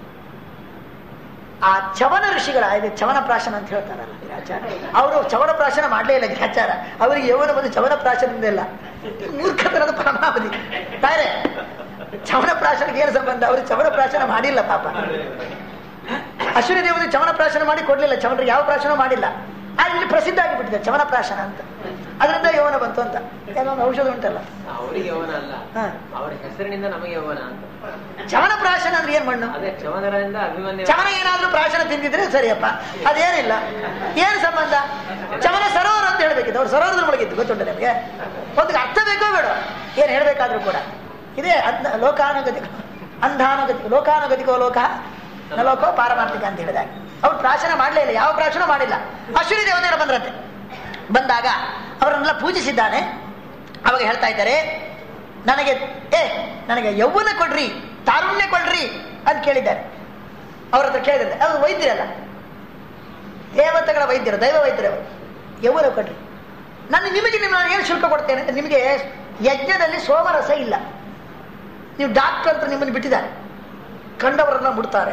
ಆ ಚವನ ಋಷಿಗಳ ಇದು ಚವನ ಪ್ರಾಶನ ಅಂತ ಹೇಳ್ತಾರಲ್ಲ ಗಿರಾಚಾರ ಅವರು ಚವನ ಪ್ರಾಶನ ಮಾಡಲೇ ಇಲ್ಲ ಗಿರಾಚಾರ ಅವರಿಗೆ ಯೌವನ ಬಂದು ಚವನ ಪ್ರಾಶನದಿಂದ ಇಲ್ಲ ಮೂರ್ಖತನದ ಪರಮಾವಧಿ ತಾರೆ ಚವನ ಪ್ರಾಶನಕ್ಕೆ ಏನು ಸಂಬಂಧ ಅವರು ಚವನ ಪ್ರಾಶನ ಮಾಡಿಲ್ಲ ಪಾಪ ಅಶ್ವಿನಿ ದೇವತೆ ಚವನ ಪ್ರಾಶನ ಮಾಡಿ ಕೊಡ್ಲಿಲ್ಲ ಚವನರಿಗೆ ಯಾವ ಪ್ರಾಶನ ಮಾಡಿಲ್ಲ ಆ ಇಲ್ಲಿ ಪ್ರಸಿದ್ಧ ಆಗಿಬಿಟ್ಟಿದೆ ಚವನ ಪ್ರಾಶನ ಅಂತ ಅದರಿಂದ ಯೌವನ ಬಂತು ಅಂತ ಏನೋ ಒಂದು ಔಷಧ ಉಂಟಲ್ಲ ಅವರಿಗೆ ಯೌವನ ಅಲ್ಲ ಹಾ. ಅವರ ಹೆಸರಿನಿಂದ ನಮಗೆ ಯೌವನ ಅಂತ ಚವನ ಪ್ರಾಶನ ಅಂದ್ರೆ ಏನ್ ಮಣ್ಣು ಅದೇ ಚಮನರಿಂದ ಅಭಿಮನ್ಯು ಚಮನ ಏನಾದ್ರೂ ಪ್ರಾಶನ ತಿಂದಿದ್ರೆ ಸರಿಯಪ್ಪ ಅದೇನಿಲ್ಲ ಏನು ಸಂಬಂಧ ಚಮನ ಸರೋವರ ಅಂತ ಹೇಳ್ಬೇಕಿತ್ತು ಅವ್ರು ಸರೋವರದಲ್ಲಿ ಮುಳುಗಿದ್ದು ಗೊತ್ತುಂಟು ನಿಮಗೆ ಒಂದು ಅರ್ಥ ಬೇಕೋ ಬೇಡ ಏನು ಹೇಳ್ಬೇಕಾದ್ರೂ ಕೂಡ ಇದೇ ಅಂಧ ಲೋಕಾನುಗತಿಕ ಅಂಧಾನುಗತಿಕ ಲೋಕಾನುಗತಿಕೋ ಲೋಕ ನ ಲೋಕೋ ಪಾರಮಾರ್ಥಿಕ ಅಂತ ಹೇಳಿದಾಗ ಅವ್ರು ಪ್ರಾಶನ ಮಾಡಲೇ ಇಲ್ಲ ಯಾವ ಪ್ರಾಶನ ಮಾಡಿಲ್ಲ ಅಶ್ವಿನಿ ದೇವತೆಗಳು ಬಂದ್ರಂತೆ ಬಂದಾಗ ಅವರನ್ನೆಲ್ಲ ಪೂಜಿಸಿದ್ದಾನೆ ಅವಾಗ ಹೇಳ್ತಾ ಇದ್ದಾರೆ ನನಗೆ ಏ ನನಗೆ ಯೌವನ ಕೊಡ್ರಿ ತಾರುಣ್ಯ ಕೊಡ್ರಿ ಅಂತ ಕೇಳಿದ್ದಾರೆ ಅವ್ರ ಹತ್ರ ಕೇಳಿದ್ರೆ ಅದು ವೈದ್ಯರಲ್ಲ ದೇವತೆಗಳ ವೈದ್ಯರು ದೈವ ವೈದ್ಯರು ಅವರು ಯೌವನ ಕೊಡ್ರಿ ನಾನು ನಿಮಗೆ ನಿಮ್ಮ ನಾನು ಏನು ಶುಲ್ಕ ಕೊಡ್ತೇನೆ ಅಂತ ನಿಮಗೆ ಯಜ್ಞದಲ್ಲಿ ಸೋಮರಸ ಇಲ್ಲ ನೀವು ಡಾಕ್ಟರ್ ಅಂತ ನಿಮ್ಮನ್ನು ಬಿಟ್ಟಿದ್ದಾರೆ ಕಂಡವರನ್ನ ಮುಡ್ತಾರೆ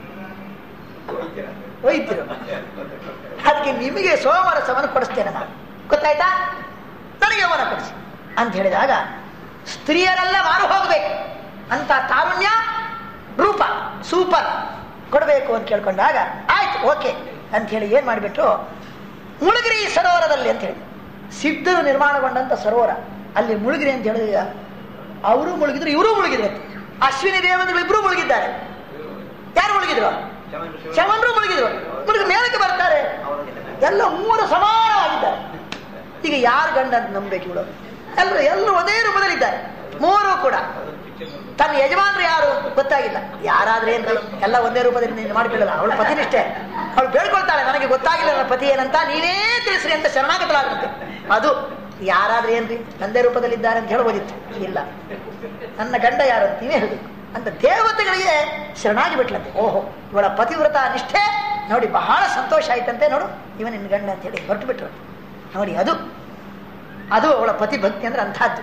ವೈದ್ಯರು ಅದಕ್ಕೆ ನಿಮಗೆ ಸೋಮರಸವನ್ನು ಕೊಡಿಸ್ತೇನೆ ನಾನು ಗೊತ್ತಾಯ್ತಾ ನನಗೆ ಯೌವನ ಕೊಡಿಸಿ ಅಂತ ಹೇಳಿದಾಗ ಸ್ತ್ರೀಯರೆಲ್ಲ ಮಾರು ಹೋಗಬೇಕು ಅಂತ ತಾರುಣ್ಯ ರೂಪ ಸೂಪರ್ ಕೊಡಬೇಕು ಅಂತ ಕೇಳ್ಕೊಂಡಾಗ ಆಯ್ತು ಓಕೆ ಅಂತ ಹೇಳಿ ಏನ್ ಮಾಡಿಬಿಟ್ರು ಮುಳುಗಿರಿ ಸರೋವರದಲ್ಲಿ ಅಂತ ಹೇಳಿ ಸಿದ್ಧರು ನಿರ್ಮಾಣಗೊಂಡಂತ ಸರೋವರ ಅಲ್ಲಿ ಮುಳುಗಿರಿ ಅಂತ ಹೇಳಿದಾಗ ಅವರು ಮುಳುಗಿದ್ರು ಇವರು ಮುಳುಗಿದ್ರು ಅಶ್ವಿನಿ ದೇವೇಂದ್ರಗಳು ಇಬ್ರು ಮುಳುಗಿದ್ದಾರೆ ಯಾರು ಮುಳುಗಿದ್ರು ಚಮನ್ರು ಮುಳುಗಿದ್ರು ಮುಳುಗಿ ಮೇಲಕ್ಕೆ ಬರ್ತಾರೆ ಎಲ್ಲ ಮೂರು ಸಮಾನವಾಗಿದ್ದಾರೆ ಈಗ ಯಾರು ಗಂಡ ಅಂತ ನಂಬಬೇಕು ಇವಳು ಎಲ್ಲರೂ ಎಲ್ಲರೂ ಒಂದೇ ರೂಪದಲ್ಲಿದ್ದಾರೆ ಮೂರು ಕೂಡ ತನ್ನ ಯಜಮಾನ್ರು ಯಾರು ಗೊತ್ತಾಗಿಲ್ಲ ಯಾರಾದ್ರೆ ಏನ್ರಿ ಎಲ್ಲ ಒಂದೇ ರೂಪದಲ್ಲಿ ನೀನು ಮಾಡಿಕೊಳ್ಳಲ್ಲ ಅವಳು ಪತಿನಿಷ್ಠೆ ಅವಳು ಬೇಡ್ಕೊಳ್ತಾಳೆ ನನಗೆ ಗೊತ್ತಾಗಿಲ್ಲ ನನ್ನ ಪತಿ ಏನಂತ ನೀನೇ ತಿಳಿಸ್ರಿ ಅಂತ ಶರಣಾಗತಳಾಗುತ್ತೆ ಅದು ಯಾರಾದ್ರೆ ಏನ್ರಿ ತಂದೆ ರೂಪದಲ್ಲಿದ್ದಾರೆ ಅಂತ ಹೇಳ್ಬೋದಿತ್ತು ಇಲ್ಲ ನನ್ನ ಗಂಡ ಯಾರು ಅಂತ ನೀವೇ ಹೇಳಬೇಕು ಅಂತ ದೇವತೆಗಳಿಗೆ ಶರಣಾಗಿ ಬಿಟ್ಲಂತೆ ಓಹೋ ಇವಳ ಪತಿವ್ರತ ನಿಷ್ಠೆ ನೋಡಿ ಬಹಳ ಸಂತೋಷ ಆಯ್ತಂತೆ ನೋಡು ಇವ ನಿನ್ನ ಗಂಡ ಅಂತ ಹೇಳಿ ಹೊರಟು ಬಿಟ್ರು ನೋಡಿ ಅದು ಅದು ಅವಳ ಪತಿ ಭಕ್ತಿ ಅಂದ್ರೆ ಅಂಥದ್ದು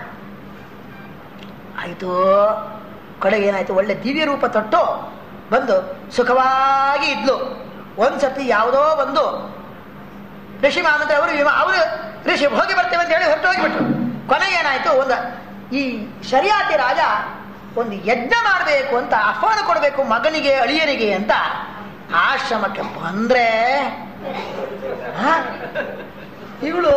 ಆಯಿತು ಕಡೆಗೆ ಏನಾಯ್ತು ಒಳ್ಳೆ ದಿವ್ಯ ರೂಪ ತೊಟ್ಟು ಬಂದು ಸುಖವಾಗಿ ಇದ್ಲು ಒಂದ್ಸತಿ ಯಾವುದೋ ಒಂದು ಋಷಿ ಮಾಮಂತ್ರ ಅವರು ವಿಮಾ- ಅವರು ಋಷಿ ಹೋಗಿ ಬರ್ತೇವೆ ಅಂತ ಹೇಳಿ ಹೊರಟು ಹೋಗಿಬಿಟ್ರು ಕೊನೆಗೆ ಏನಾಯ್ತು ಒಂದು ಈ ಶರಿಯಾತಿ ರಾಜ ಒಂದು ಯಜ್ಞ ಮಾಡಬೇಕು ಅಂತ ಆಹ್ವಾನ ಕೊಡಬೇಕು ಮಗನಿಗೆ ಅಳಿಯನಿಗೆ ಅಂತ ಆಶ್ರಮಕ್ಕೆ ಬಂದ್ರೆ ಇವಳು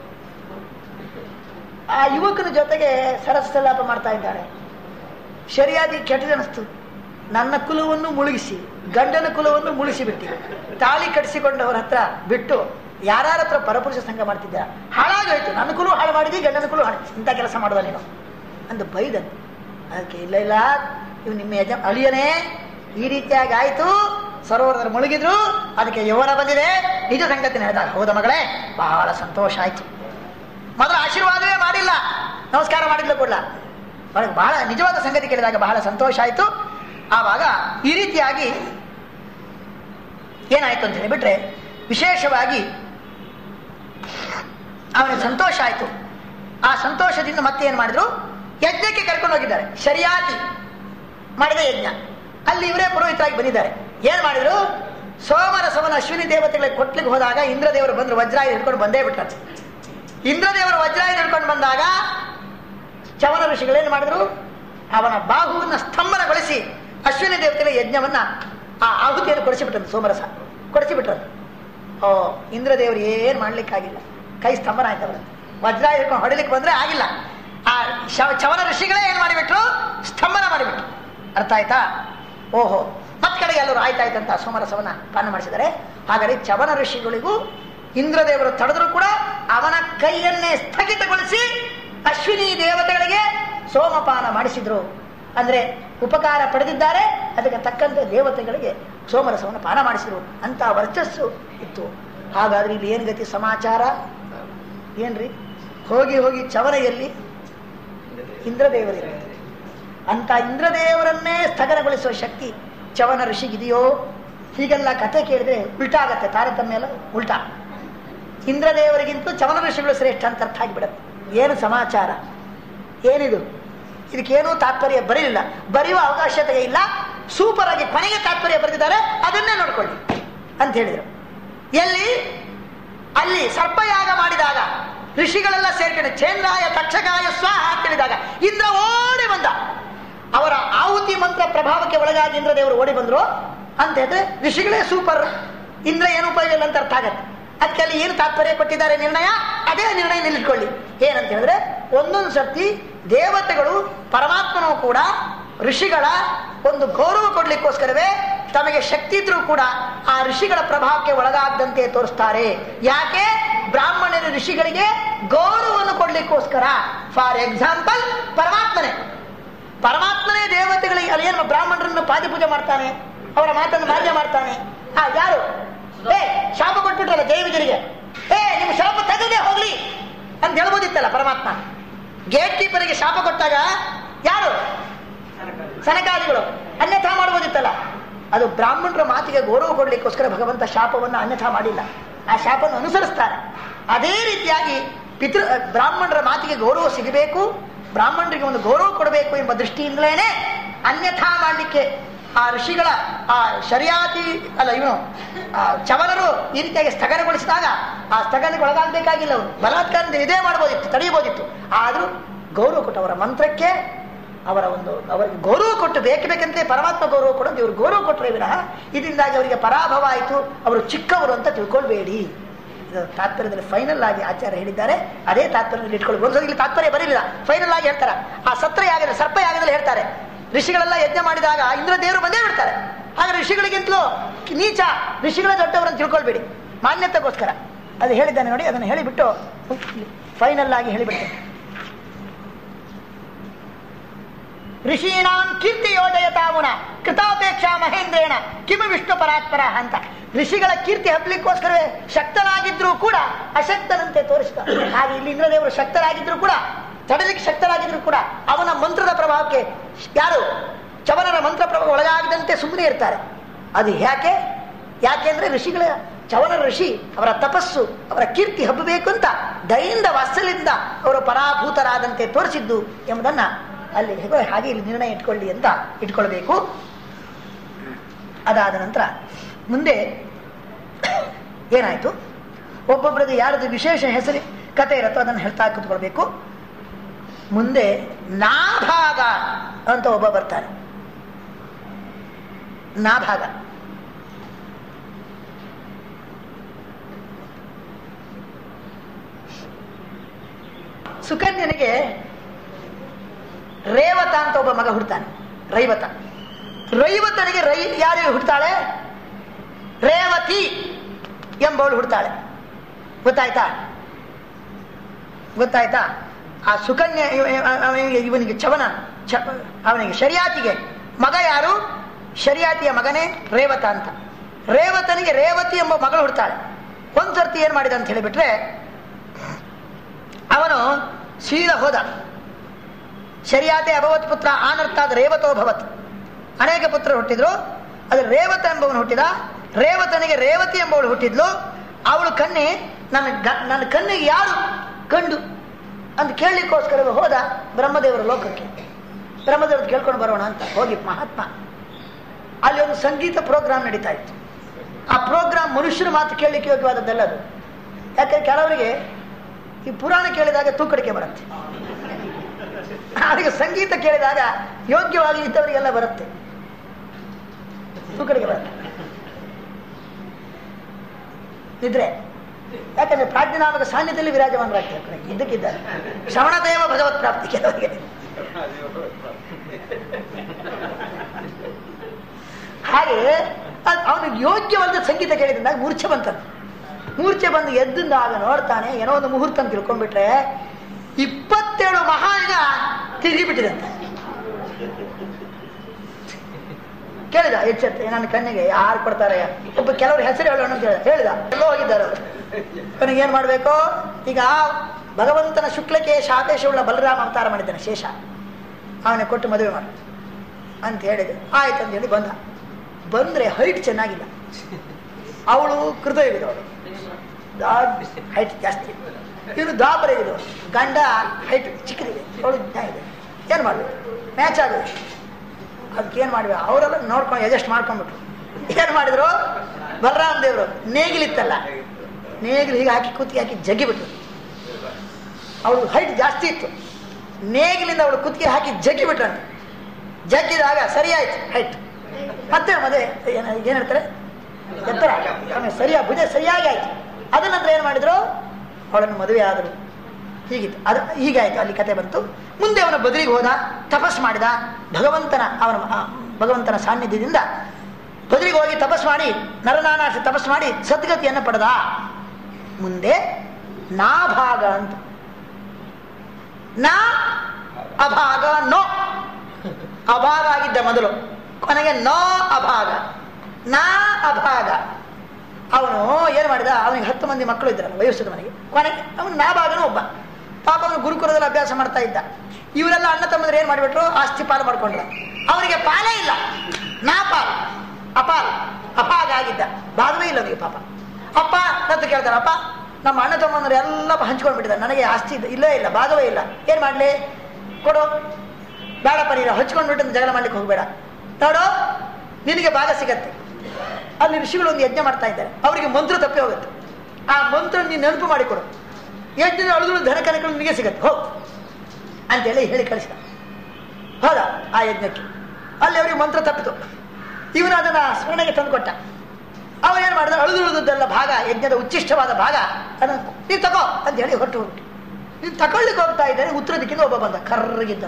ಆ ಯುವಕನ ಜೊತೆಗೆ ಸರಸಲ್ಲಾಪ ಮಾಡ್ತಾ ಇದ್ದಾಳೆ ಸರಿಯಾಗಿ ಕೆಟ್ಟದನಿಸ್ತು ನನ್ನ ಕುಲವನ್ನು ಮುಳುಗಿಸಿ ಗಂಡನ ಕುಲವನ್ನು ಮುಳುಗಿಸಿ ಬಿಟ್ಟಿ ತಾಳಿ ಕಟ್ಟಿಸಿಕೊಂಡವರ ಹತ್ರ ಬಿಟ್ಟು ಯಾರ್ಯಾರ ಹತ್ರ ಪರಪುರುಷ ಸಂಘ ಮಾಡ್ತಿದ್ದ ಹಾಳಾಗೋಯ್ತು ನನ್ನ ಕುಲು ಹಾಳು ಮಾಡಿದಿ ಗಂಡನ ಕುಲು ಹಾಳು ಇಂಥ ಕೆಲಸ ಮಾಡುವ ನೀನು ಅಂತ ಬೈದನು ಅದಕ್ಕೆ ಇಲ್ಲ ಇಲ್ಲ ಇವ್ ನಿಮ್ಮ ಯಜ ಅಳಿಯನೇ ಈ ರೀತಿಯಾಗಿ ಆಯ್ತು ಸರೋವರದಲ್ಲಿ ಮುಳುಗಿದ್ರು ಅದಕ್ಕೆ ಯೌವನ ಬಂದಿದೆ ನಿಜ ಸಂಗತಿನ ಹೇಳಿದಾಗ ಹೌದ ಮಗಳೇ ಬಹಳ ಸಂತೋಷ ಆಯ್ತು ಮೊದಲು ಆಶೀರ್ವಾದವೇ ಮಾಡಿಲ್ಲ ನಮಸ್ಕಾರ ಮಾಡಿದ್ಲು ಕೊಡ್ಲ ಅವಳಿಗೆ ಬಹಳ ನಿಜವಾದ ಸಂಗತಿ ಕೇಳಿದಾಗ ಬಹಳ ಸಂತೋಷ ಆಯ್ತು ಆವಾಗ ಈ ರೀತಿಯಾಗಿ ಏನಾಯ್ತು ಅಂತ ಹೇಳಿಬಿಟ್ರೆ ವಿಶೇಷವಾಗಿ ಅವನಿಗೆ ಸಂತೋಷ ಆಯ್ತು ಆ ಸಂತೋಷದಿಂದ ಮತ್ತೆ ಏನ್ ಮಾಡಿದ್ರು ಯಜ್ಞಕ್ಕೆ ಕರ್ಕೊಂಡು ಹೋಗಿದ್ದಾರೆ ಶರಿಯಾತಿ ಮಾಡಿದ ಯಜ್ಞ ಅಲ್ಲಿ ಇವರೇ ಪುರೋಹಿತರಾಗಿ ಬಂದಿದ್ದಾರೆ ಏನ್ ಮಾಡಿದ್ರು ಸೋಮರಸವನ ಅಶ್ವಿನಿ ದೇವತೆಗಳಿಗೆ ಕೊಟ್ಲಿಕ್ಕೆ ಹೋದಾಗ ಇಂದ್ರದೇವರು ಬಂದ್ರು ವಜ್ರಾಯ ಹಿಡ್ಕೊಂಡು ಬಂದೇ ಬಿಟ್ಟಾರೆ ಇಂದ್ರದೇವರು ವಜ್ರಾಯ ಹಿಡ್ಕೊಂಡು ಬಂದಾಗ ಚವನ ಋಷಿಗಳೇನು ಮಾಡಿದ್ರು ಅವನ ಬಾಹುವನ್ನು ಸ್ತಂಭನಗೊಳಿಸಿ ಅಶ್ವಿನಿ ದೇವತೆಗಳ ಯಜ್ಞವನ್ನ ಆ ಆಹುತಿಯನ್ನು ಕೊಡಿಸಿಬಿಟ್ಟರು ಸೋಮರಸ ಕೊಡಿಸಿಬಿಟ್ರದು ಓ ಇಂದ್ರದೇವರು ಏನ್ ಮಾಡ್ಲಿಕ್ಕಾಗಿಲ್ಲ ಕೈ ಸ್ತಂಭನ ಆಯ್ತವ್ರ ವಜ್ರ ಹಿಡ್ಕೊಂಡು ಹೊಡಿಲಿಕ್ಕೆ ಬಂದ್ರೆ ಆಗಿಲ್ಲ ಆ ಶವ- ಚವನ ಋಷಿಗಳೇ ಏನ್ ಮಾಡಿಬಿಟ್ರು ಸ್ತಂಭನ ಮಾಡಿಬಿಟ್ರು ಅರ್ಥ ಆಯ್ತಾ ಓಹೋ ಮತ್ ಕಡೆಗೆ ಎಲ್ಲರೂ ಆಯ್ತಾಯ್ತಂತ ಸೋಮರಸವನ್ನ ಪಾನ ಮಾಡಿಸಿದ್ದಾರೆ ಹಾಗಾದ್ರೆ ಚವನ ಋಷಿಗಳಿಗೂ ಇಂದ್ರದೇವರು ತಡೆದ್ರು ಕೂಡ ಅವನ ಕೈಯನ್ನೇ ಸ್ಥಗಿತಗೊಳಿಸಿ ಅಶ್ವಿನಿ ದೇವತೆಗಳಿಗೆ ಸೋಮಪಾನ ಮಾಡಿಸಿದ್ರು ಅಂದ್ರೆ ಉಪಕಾರ ಪಡೆದಿದ್ದಾರೆ ಅದಕ್ಕೆ ತಕ್ಕಂತೆ ದೇವತೆಗಳಿಗೆ ಸೋಮರಸವನ್ನು ಪಾನ ಮಾಡಿಸಿದ್ರು ಅಂತ ವರ್ಚಸ್ಸು ಇತ್ತು ಹಾಗಾದ್ರೆ ಇಲ್ಲಿ ಏನ್ ಗತಿ ಸಮಾಚಾರ ಏನ್ರಿ ಹೋಗಿ ಹೋಗಿ ಚವನೆಯಲ್ಲಿ ಇಂದ್ರದೇವರಿದ್ದಾರೆ ಅಂತ ಇಂದ್ರದೇವರನ್ನೇ ಸ್ಥಗನಗೊಳಿಸುವ ಶಕ್ತಿ ಚವನ ಋಷಿಗಿದೆಯೋ ಹೀಗೆಲ್ಲ ಕತೆ ಕೇಳಿದ್ರೆ ಉಲ್ಟಾ ಆಗತ್ತೆ ತಾರತಮ್ಯ ಎಲ್ಲ ಉಲ್ಟಾ ಇಂದ್ರದೇವರಿಗಿಂತ ಚವನ ಋಷಿಗಳು ಶ್ರೇಷ್ಠ ಅಂತ ಅರ್ಥ ಆಗಿಬಿಡತ್ತೆ ಏನು ಸಮಾಚಾರ ಏನಿದು ಇದಕ್ಕೇನೂ ತಾತ್ಪರ್ಯ ಬರೀಲಿಲ್ಲ ಬರೆಯುವ ಅವಕಾಶತೆ ಇಲ್ಲ ಸೂಪರ್ ಆಗಿ ಕೊನೆಗೆ ತಾತ್ಪರ್ಯ ಬರೆದಿದ್ದಾರೆ ಅದನ್ನೇ ನೋಡ್ಕೊಳ್ಳಿ ಅಂತ ಹೇಳಿದರು ಎಲ್ಲಿ ಅಲ್ಲಿ ಸರ್ಪಯಾಗ ಮಾಡಿದಾಗ ಋಷಿಗಳೆಲ್ಲ ಸೇರ್ಕೊಂಡು ಚೇಂದ್ರಾಯ ತಕ್ಷಕಾಯ ಸ್ವಾಹ ಅಂತ ಹೇಳಿದಾಗ ಇಂದ್ರ ಓಡಿ ಬಂದ ಅವರ ಆಹುತಿ ಮಂತ್ರ ಪ್ರಭಾವಕ್ಕೆ ಒಳಗಾಗಿ ಇಂದ್ರದೇವರು ಓಡಿ ಬಂದ್ರು ಅಂತ ಹೇಳಿದ್ರೆ ಋಷಿಗಳೇ ಸೂಪರ್ ಇಂದ್ರ ಏನು ಉಪಯೋಗ ಇಲ್ಲ ಅಂತ ಅರ್ಥ ಆಗತ್ತೆ ಅದಕ್ಕೆ ಅಲ್ಲಿ ಏನು ತಾತ್ಪರ್ಯ ಕೊಟ್ಟಿದ್ದಾರೆ ನಿರ್ಣಯ ಅದೇ ನಿರ್ಣಯ ನಿಲ್ಲಿಟ್ಕೊಳ್ಳಿ ಏನಂತ ಹೇಳಿದ್ರೆ ಒಂದೊಂದು ಸರ್ತಿ ದೇವತೆಗಳು ಪರಮಾತ್ಮನೂ ಕೂಡ ಋಷಿಗಳ ಒಂದು ಗೌರವ ಕೊಡ್ಲಿಕ್ಕೋಸ್ಕರವೇ ತಮಗೆ ಶಕ್ತಿ ಇದ್ರೂ ಕೂಡ ಆ ಋಷಿಗಳ ಪ್ರಭಾವಕ್ಕೆ ಒಳಗಾಗದಂತೆ ತೋರಿಸ್ತಾರೆ ಯಾಕೆ ಬ್ರಾಹ್ಮಣರ ಋಷಿಗಳಿಗೆ ಗೌರವವನ್ನು ಕೊಡ್ಲಿಕ್ಕೋಸ್ಕರ ಫಾರ್ ಎಕ್ಸಾಂಪಲ್ ಪರಮಾತ್ಮನೇ ಪರಮಾತ್ಮನೇ ದೇವತೆಗಳಿಗೆ ಅಲ್ಲಿ ಏನು ಬ್ರಾಹ್ಮಣರನ್ನು ಪಾದಿಪೂಜೆ ಮಾಡ್ತಾನೆ ಅವರ ಮಾತನ್ನು ಮಾನ್ಯ ಮಾಡ್ತಾನೆ ಆ ಯಾರು ಏ ಶಾಪ ಕೊಟ್ಬಿಟ್ರಲ್ಲ ದೇವಿಗರಿಗೆ ಏ ನಿಮ್ಮ ಶಾಪ ತೆಗೆದೇ ಹೋಗ್ಲಿ ಅಂತ ಹೇಳ್ಬೋದಿತ್ತಲ್ಲ ಪರಮಾತ್ಮ ಗೇಟ್ ಕೀಪರಿಗೆ ಶಾಪ ಕೊಟ್ಟಾಗ ಯಾರು ಸನಕಾದಿಗಳು ಅನ್ಯಥಾ ಮಾಡ್ಬೋದಿತ್ತಲ್ಲ ಅದು ಬ್ರಾಹ್ಮಣರ ಮಾತಿಗೆ ಗೌರವ ಕೊಡ್ಲಿಕ್ಕೋಸ್ಕರ ಭಗವಂತ ಶಾಪವನ್ನು ಅನ್ಯಥಾ ಮಾಡಿಲ್ಲ ಆ ಶಾಪವನ್ನು ಅನುಸರಿಸ್ತಾರೆ ಅದೇ ರೀತಿಯಾಗಿ ಪಿತೃ ಬ್ರಾಹ್ಮಣರ ಮಾತಿಗೆ ಗೌರವ ಸಿಗಬೇಕು ಬ್ರಾಹ್ಮಣರಿಗೆ ಒಂದು ಗೌರವ ಕೊಡಬೇಕು ಎಂಬ ದೃಷ್ಟಿಯಿಂದಲೇ ಅನ್ಯಥಾ ಮಾಡಲಿಕ್ಕೆ ಆ ಋಷಿಗಳ ಆ ಶರಿಯಾತಿ ಅಲ್ಲ ಇವನು ಆ ಚವನರು ಈ ರೀತಿಯಾಗಿ ಸ್ಥಗನಗೊಳಿಸಿದಾಗ ಆ ಸ್ಥಗನಕ್ಕೆ ಒಳಗಾಗಬೇಕಾಗಿಲ್ಲ ಅವರು ಬಲಾತ್ಕಾರದಿಂದ ಇದೇ ಮಾಡ್ಬೋದಿತ್ತು ತಡೆಯಬಹುದಿತ್ತು ಆದರೂ ಗೌರವ ಕೊಟ್ಟು ಅವರ ಮಂತ್ರಕ್ಕೆ ಅವರ ಒಂದು ಅವರಿಗೆ ಗೌರವ ಕೊಟ್ಟು ಬೇಕು ಬೇಕಂತೆ ಪರಮಾತ್ಮ ಗೌರವ ಕೊಡೋದು ಇವರು ಗೌರವ ಕೊಟ್ಟರೆ ವಿನಃ ಇದರಿಂದಾಗಿ ಅವರಿಗೆ ಪರಾಭವ ಆಯಿತು ಅವರು ಚಿಕ್ಕವರು ಅಂತ ತಿಳ್ಕೊಳ್ಬೇಡಿ ಇದು ತಾತ್ಪರ್ಯದಲ್ಲಿ ಫೈನಲ್ ಆಗಿ ಆಚಾರ್ಯ ಹೇಳಿದ್ದಾರೆ ಅದೇ ತಾತ್ಪರ್ಯದಲ್ಲಿ ಇಟ್ಕೊಳ್ಳಿ ಒಂದ್ಸಲ ಇಲ್ಲಿ ತಾತ್ಪರ್ಯ ಬರಲಿಲ್ಲ ಫೈನಲ್ ಆಗಿ ಹೇಳ್ತಾರೆ ಆ ಸತ್ರ ಯಾಗದಲ್ಲಿ ಸರ್ಪ ಯಾಗದಲ್ಲಿ ಹೇಳ್ತಾರೆ ಋಷಿಗಳೆಲ್ಲ ಯಜ್ಞ ಮಾಡಿದಾಗ ಇಂದ್ರ ದೇವರು ಬಂದೇ ಬಿಡ್ತಾರೆ ಹಾಗೆ ಋಷಿಗಳಿಗಿಂತಲೂ ನೀಚ ಋಷಿಗಳ ದೊಡ್ಡವರನ್ನು ತಿಳ್ಕೊಳ್ಬೇಡಿ ಮಾನ್ಯತೆಗೋಸ್ಕರ ಅದು ಹೇಳಿದ್ದಾನೆ ನೋಡಿ ಅದನ್ನು ಹೇಳಿಬಿಟ್ಟು ಫೈನಲ್ ಆಗಿ ಹೇಳಿಬಿಡ್ತೇನೆ ಋಷೀಣಾಂ ಕೀರ್ತಿ ಯೋಜಯತಾಮುನ ಕೃತಾಪೇಕ್ಷಾ ಮಹೇಂದ್ರೇಣ ಕಿಮ ವಿಷ್ಣು ಪರಾತ್ಪರ ಅಂತ ಋಷಿಗಳ ಕೀರ್ತಿ ಹಬ್ಬಲಿಕ್ಕೋಸ್ಕರವೇ ಶಕ್ತನಾಗಿದ್ರು ಕೂಡ ಅಶಕ್ತನಂತೆ ತೋರಿಸಿದ ಹಾಗೆ ಇಲ್ಲಿ ಇಂದ್ರದೇವರು ಶಕ್ತರಾಗಿದ್ರು ಕೂಡ ತಡಲಿಕ್ಕೆ ಶಕ್ತರಾಗಿದ್ರು ಕೂಡ ಅವನ ಮಂತ್ರದ ಪ್ರಭಾವಕ್ಕೆ ಯಾರು ಚವನರ ಮಂತ್ರ ಪ್ರಭಾವ ಒಳಗಾಗದಂತೆ ಸುಮ್ಮನೆ ಇರ್ತಾರೆ ಅದು ಯಾಕೆ ಯಾಕೆಂದ್ರೆ ಋಷಿಗಳ ಚವನ ಋಷಿ ಅವರ ತಪಸ್ಸು ಅವರ ಕೀರ್ತಿ ಹಬ್ಬಬೇಕು ಅಂತ ದಯಿಂದ ವಾತ್ಸಲ್ಯದಿಂದ ಅವರು ಪರಾಭೂತರಾದಂತೆ ತೋರಿಸಿದ್ದು ಎಂಬುದನ್ನ ಅಲ್ಲಿ ಹೇಗೋ ಹಾಗೆ ಇಲ್ಲಿ ನಿರ್ಣಯ ಇಟ್ಕೊಳ್ಳಿ ಅಂತ ಇಟ್ಕೊಳ್ಬೇಕು ಅದಾದ ನಂತರ ಮುಂದೆ ಏನಾಯ್ತು ಒಬ್ಬೊಬ್ಬರದ್ದು ಯಾರದು ವಿಶೇಷ ಹೆಸರು ಕತೆ ಇರುತ್ತೋ ಅದನ್ನು ಹೇಳ್ತಾ ಕೂತ್ಕೊಳ್ಬೇಕು ಮುಂದೆ ನಾಭಾಗ ಅಂತ ಒಬ್ಬ ಬರ್ತಾನೆ ನಾಭಾಗ ಸುಕನ್ಯನಿಗೆ ರೇವತ ಅಂತ ಒಬ್ಬ ಮಗ ಹುಡ್ತಾನೆ ರೈವತ ರೈವತನಿಗೆ ರೈ ಯಾರು ಹುಡ್ತಾಳೆ ರೇವತಿ ಎಂಬವಳು ಹುಡ್ತಾಳೆ ಗೊತ್ತಾಯ್ತಾ ಗೊತ್ತಾಯ್ತಾ ಆ ಸುಕನ್ಯೆ ಇವ- ಇವ- ಅವನಿಗೆ ಇವನಿಗೆ ಚವನ ಚ ಅವನಿಗೆ ಶರಿಯಾತಿಗೆ ಮಗ ಯಾರು ಶರಿಯಾತಿಯ ಮಗನೇ ರೇವತ ಅಂತ ರೇವತನಿಗೆ ರೇವತಿ ಎಂಬ ಮಗಳು ಹುಡ್ತಾಳೆ ಒಂದ್ಸರ್ತಿ ಏನ್ ಮಾಡಿದ ಅಂತ ಹೇಳಿಬಿಟ್ರೆ ಅವನು ಸೀದಾ ಹೋದ ಶರಿಯಾತೆ ಅಭವತ್ ಪುತ್ರ ಆನರ್ಥಾದ ರೇವತೋ ಭವತ್ ಅನೇಕ ಪುತ್ರರು ಹುಟ್ಟಿದ್ರು ಅದು ರೇವತ ಎಂಬವನು ಹುಟ್ಟಿದ ರೇವತನಿಗೆ ರೇವತಿ ಎಂಬವಳು ಹುಟ್ಟಿದ್ಲು ಅವಳು ಕಣ್ಣಿ ನನ್ನ ಗ- ನನ್ನ ಕಣ್ಣಿಗೆ ಯಾರು ಕಂಡು ಅಂತ ಕೇಳಲಿಕ್ಕೋಸ್ಕರ ಹೋದ ಬ್ರಹ್ಮದೇವರ ಲೋಕಕ್ಕೆ ಬ್ರಹ್ಮದೇವ್ರದ್ದು ಕೇಳ್ಕೊಂಡು ಬರೋಣ ಅಂತ ಹೋಗಿ ಮಹಾತ್ಮ ಅಲ್ಲಿ ಒಂದು ಸಂಗೀತ ಪ್ರೋಗ್ರಾಮ್ ನಡೀತಾ ಇತ್ತು ಆ ಪ್ರೋಗ್ರಾಮ್ ಮನುಷ್ಯರ ಮಾತು ಕೇಳಲಿಕ್ಕೆ ಯೋಗ್ಯವಾದದ್ದಲ್ಲ ಅದು ಯಾಕಂದ್ರೆ ಕೆಲವರಿಗೆ ಈ ಪುರಾಣ ಕೇಳಿದಾಗ ತೂಕಡಿಕೆ ಬರುತ್ತೆ ಅವರಿಗೆ ಸಂಗೀತ ಕೇಳಿದಾಗ ಯೋಗ್ಯವಾಗಿ ಇದ್ದವರಿಗೆಲ್ಲ ಬರುತ್ತೆ ತೂಕಡಿಕೆ ಬರುತ್ತೆ ನಿದ್ರೆ ಯಾಕಂದ್ರೆ ಪ್ರಾಜ್ಞನಾಮಕ ಸಾನ್ನಿಧ್ಯದಲ್ಲಿ ವಿರಾಜಮಾನರಾಗ್ತಾರೆ ಇದ್ದಕ್ಕಿದ್ದಾರೆ ಶ್ರವಣದೇವ ಭಗವತ್ ಪ್ರಾಪ್ತಿ ಕೆಲವರಿಗೆ ಹಾಗೆ ಅದ್- ಅವನಿಗೆ ಯೋಗ್ಯವಾದ ಸಂಗೀತ ಕೇಳಿದಾಗ ಮೂರ್ಛೆ ಬಂತಂತೆ ಮೂರ್ಛೆ ಬಂದು ಎದ್ದಿಂದಾಗ ನೋಡ್ತಾನೆ ಏನೋ ಒಂದು ಮುಹೂರ್ತ ಅಂತ ತಿಳ್ಕೊಂಡ್ಬಿಟ್ರೆ ಇಪ್ಪತ್ತೇಳು ಮಹಾಯುಗ ತಿರುಗಿಬಿಟ್ಟಿದಂತೆ ಕೇಳಿದ ಎಚ್ಚೆತ್ತೆ ನನ್ನ ಕಣ್ಣಿಗೆ ಯಾರು ಕೊಡ್ತಾರೆ ಒಬ್ಬ ಕೆಲವರು ಹೆಸರು ಹೇಳೋಣ ಅಂತ ಹೇಳಿದ ಹೇಳಿದ ಎಲ್ಲೋ ಹೋಗಿದ್ದಾರೆ ಅವರು ಕೊನೆಗೆ ಏನ್ ಮಾಡ್ಬೇಕು ಈಗ ಭಗವಂತನ ಶುಕ್ಲಕ್ಕೆ ಶಾಪೇಶವುಳ್ಳ ಬಲರಾಮ ಅವತಾರ ಮಾಡಿದ್ದಾನೆ ಶೇಷ ಅವನಿಗೆ ಕೊಟ್ಟು ಮದುವೆ ಮಾಡು ಅಂತ ಹೇಳಿದೆ ಆಯ್ತು ಅಂತ ಹೇಳಿ ಬಂದ ಬಂದ್ರೆ ಹೈಟ್ ಚೆನ್ನಾಗಿಲ್ಲ ಅವಳು ಹೃದಯವಿದವಳು ಹೈಟ್ ಜಾಸ್ತಿ ಇವನು ದಾಬರಿಗಿದವಳು ಗಂಡ ಹೈಟ್ ಚಿಕ್ಕದಿದೆ ಅವಳು ಇದೆ ಏನು ಮಾಡಬೇಕು ಮ್ಯಾಚ್ ಆಗುತ್ತೆ ಅದಕ್ಕೆ ಏನು ಮಾಡ್ಬೇಕು ಅವರೆಲ್ಲ ನೋಡ್ಕೊಂಡು ಅಡ್ಜಸ್ಟ್ ಮಾಡ್ಕೊಂಡ್ಬಿಟ್ರು ಏನು ಮಾಡಿದ್ರು ಬಲರಾಮ ದೇವರು ನೇಗಿಲಿತ್ತಲ್ಲ ನೇಗಿಲು ಹೀಗೆ ಹಾಕಿ ಕುತ್ತಿಗೆ ಹಾಕಿ ಜಗ್ಗಿಬಿಟ್ರು ಅವಳು ಹೈಟ್ ಜಾಸ್ತಿ ಇತ್ತು ನೇಗಿಲಿಂದ ಅವಳು ಕುತ್ತಿಗೆ ಹಾಕಿ ಜಗ್ಗಿಬಿಟ್ರಂತೆ ಜಗ್ಗಿದಾಗ ಸರಿಯಾಯ್ತು ಹೈಟ್ ಮತ್ತೆ ಮದುವೆ ಏನ ಏನ್ ಹೇಳ್ತಾರೆ ಎತ್ತರ ಆಮೇಲೆ ಸರಿಯಾ ಭುಜ ಸರಿಯಾಗಿ ಆಯ್ತು ಅದ ನಂತರ ಏನ್ ಮಾಡಿದ್ರು ಅವಳನ್ನು ಮದುವೆ ಆದರು ಹೀಗಿತ್ತು ಅದು ಹೀಗಾಯ್ತು ಅಲ್ಲಿ ಕತೆ ಬಂತು ಮುಂದೆ ಅವನ ಬದಲಿಗೆ ಹೋದ ತಪಸ್ ಮಾಡಿದ ಭಗವಂತನ ಅವನ ಆ, ಭಗವಂತನ ಸಾನ್ನಿಧ್ಯದಿಂದ ಬದಲಿಗೆ ಹೋಗಿ ತಪಸ್ ಮಾಡಿ ನರನಾನಾಶ ತಪಸ್ ಮಾಡಿ ಸದ್ಗತಿಯನ್ನು ಪಡೆದ ಮುಂದೆ ನಾಭಾಗ ಅಂತ ನಾ ಅಭಾಗ ನೋ ಅಭಾಗ ಆಗಿದ್ದ ಮೊದಲು ಕೊನೆಗೆ ನೋ ಅಭಾಗ ನಾ ಅಭಾಗ ಅವನು ಏನು ಮಾಡಿದ ಅವನಿಗೆ ಹತ್ತು ಮಂದಿ ಮಕ್ಕಳು ಇದ್ರಲ್ಲ ವಯಸ್ಸಿದವನಿಗೆ ಕೊನೆಗೆ ಅವನು ನಾಭಾಗನೂ ಒಬ್ಬ ಪಾಪ ಅವನು ಗುರುಕುಲದಲ್ಲಿ ಅಭ್ಯಾಸ ಮಾಡ್ತಾ ಇದ್ದ ಇವರೆಲ್ಲ ಅಣ್ಣ ತಮ್ಮಂದ್ರೆ ಏನು ಮಾಡಿಬಿಟ್ರು ಆಸ್ತಿ ಪಾಲು ಮಾಡ್ಕೊಂಡ್ರು ಅವನಿಗೆ ಪಾಲೇ ಇಲ್ಲ ನಾ ಪಾಲ್ ಅಪಾಲ್ ಅಪಾಗ ಆಗಿದ್ದ ಭಾಗವೇ ಇಲ್ಲ ಅವನಿಗೆ ಪಾಪ ಅಪ್ಪ ಅಂತ ಕೇಳ್ತಾನೆ ಅಪ್ಪ ನಮ್ಮ ಅಣ್ಣ ತಮ್ಮಂದ್ರೆ ಎಲ್ಲ ಹಂಚ್ಕೊಂಡ್ಬಿಟ್ಟಿದ್ದಾರೆ ನನಗೆ ಆಸ್ತಿ ಇಲ್ಲ- ಇಲ್ಲೇ ಇಲ್ಲ ಭಾಗವೇ ಇಲ್ಲ ಏನು ಮಾಡಲಿ ಕೊಡು ಬೇಡಪ್ಪ ನೀನು ಹಚ್ಕೊಂಡ್ಬಿಟ್ಟು ಜಗಳ ಮಾಡ್ಲಿಕ್ಕೆ ಹೋಗಬೇಡ ನೋಡು ನಿನಗೆ ಭಾಗ ಸಿಗತ್ತೆ ಅಲ್ಲಿ ಋಷಿಗಳು ಒಂದು ಯಜ್ಞ ಮಾಡ್ತಾ ಇದ್ದಾರೆ ಅವರಿಗೆ ಮಂತ್ರ ತಪ್ಪಿ ಹೋಗುತ್ತೆ ಆ ಮಂತ್ರ ನೀನು ನೆನಪು ಮಾಡಿಕೊಡು ಯಜ್ಞ ಅಳಿದ್ರು ಧನ ಕನಕಗಳು ನಿನಗೆ ಸಿಗತ್ತೆ ಹೋಗ್ ಅಂತೇಳಿ ಹೇಳಿ ಕಳಿಸಿದ ಹೋದ ಆ ಯಜ್ಞಕ್ಕೆ ಅಲ್ಲಿ ಅವರಿಗೆ ಮಂತ್ರ ತಪ್ಪಿತು ಇವನು ಅದನ್ನ ಸ್ಮರಣೆಗೆ ತಂದುಕೊಟ್ಟ ಅವ ಏನು ಮಾಡಿದ ಅಳಿದು ಉಳಿದದ್ದೆಲ್ಲ ಭಾಗ ಯಜ್ಞದ ಉಚ್ಚಿಷ್ಟವಾದ ಭಾಗ ಅದನ್ನು ನೀನು ತಗೋ ಅಂತ ಹೇಳಿ ಹೊರಟು ಹೋಗ್ಬಿಟ್ಟು ನೀನು ತಗೊಳ್ಳಿಕ್ಕೆ ಹೋಗ್ತಾ ಇದ್ದಾನೆ ಉತ್ತರ ದಿಕ್ಕಿಂದ ಒಬ್ಬ ಬಂದ ಕರ್ರಗಿದ್ದ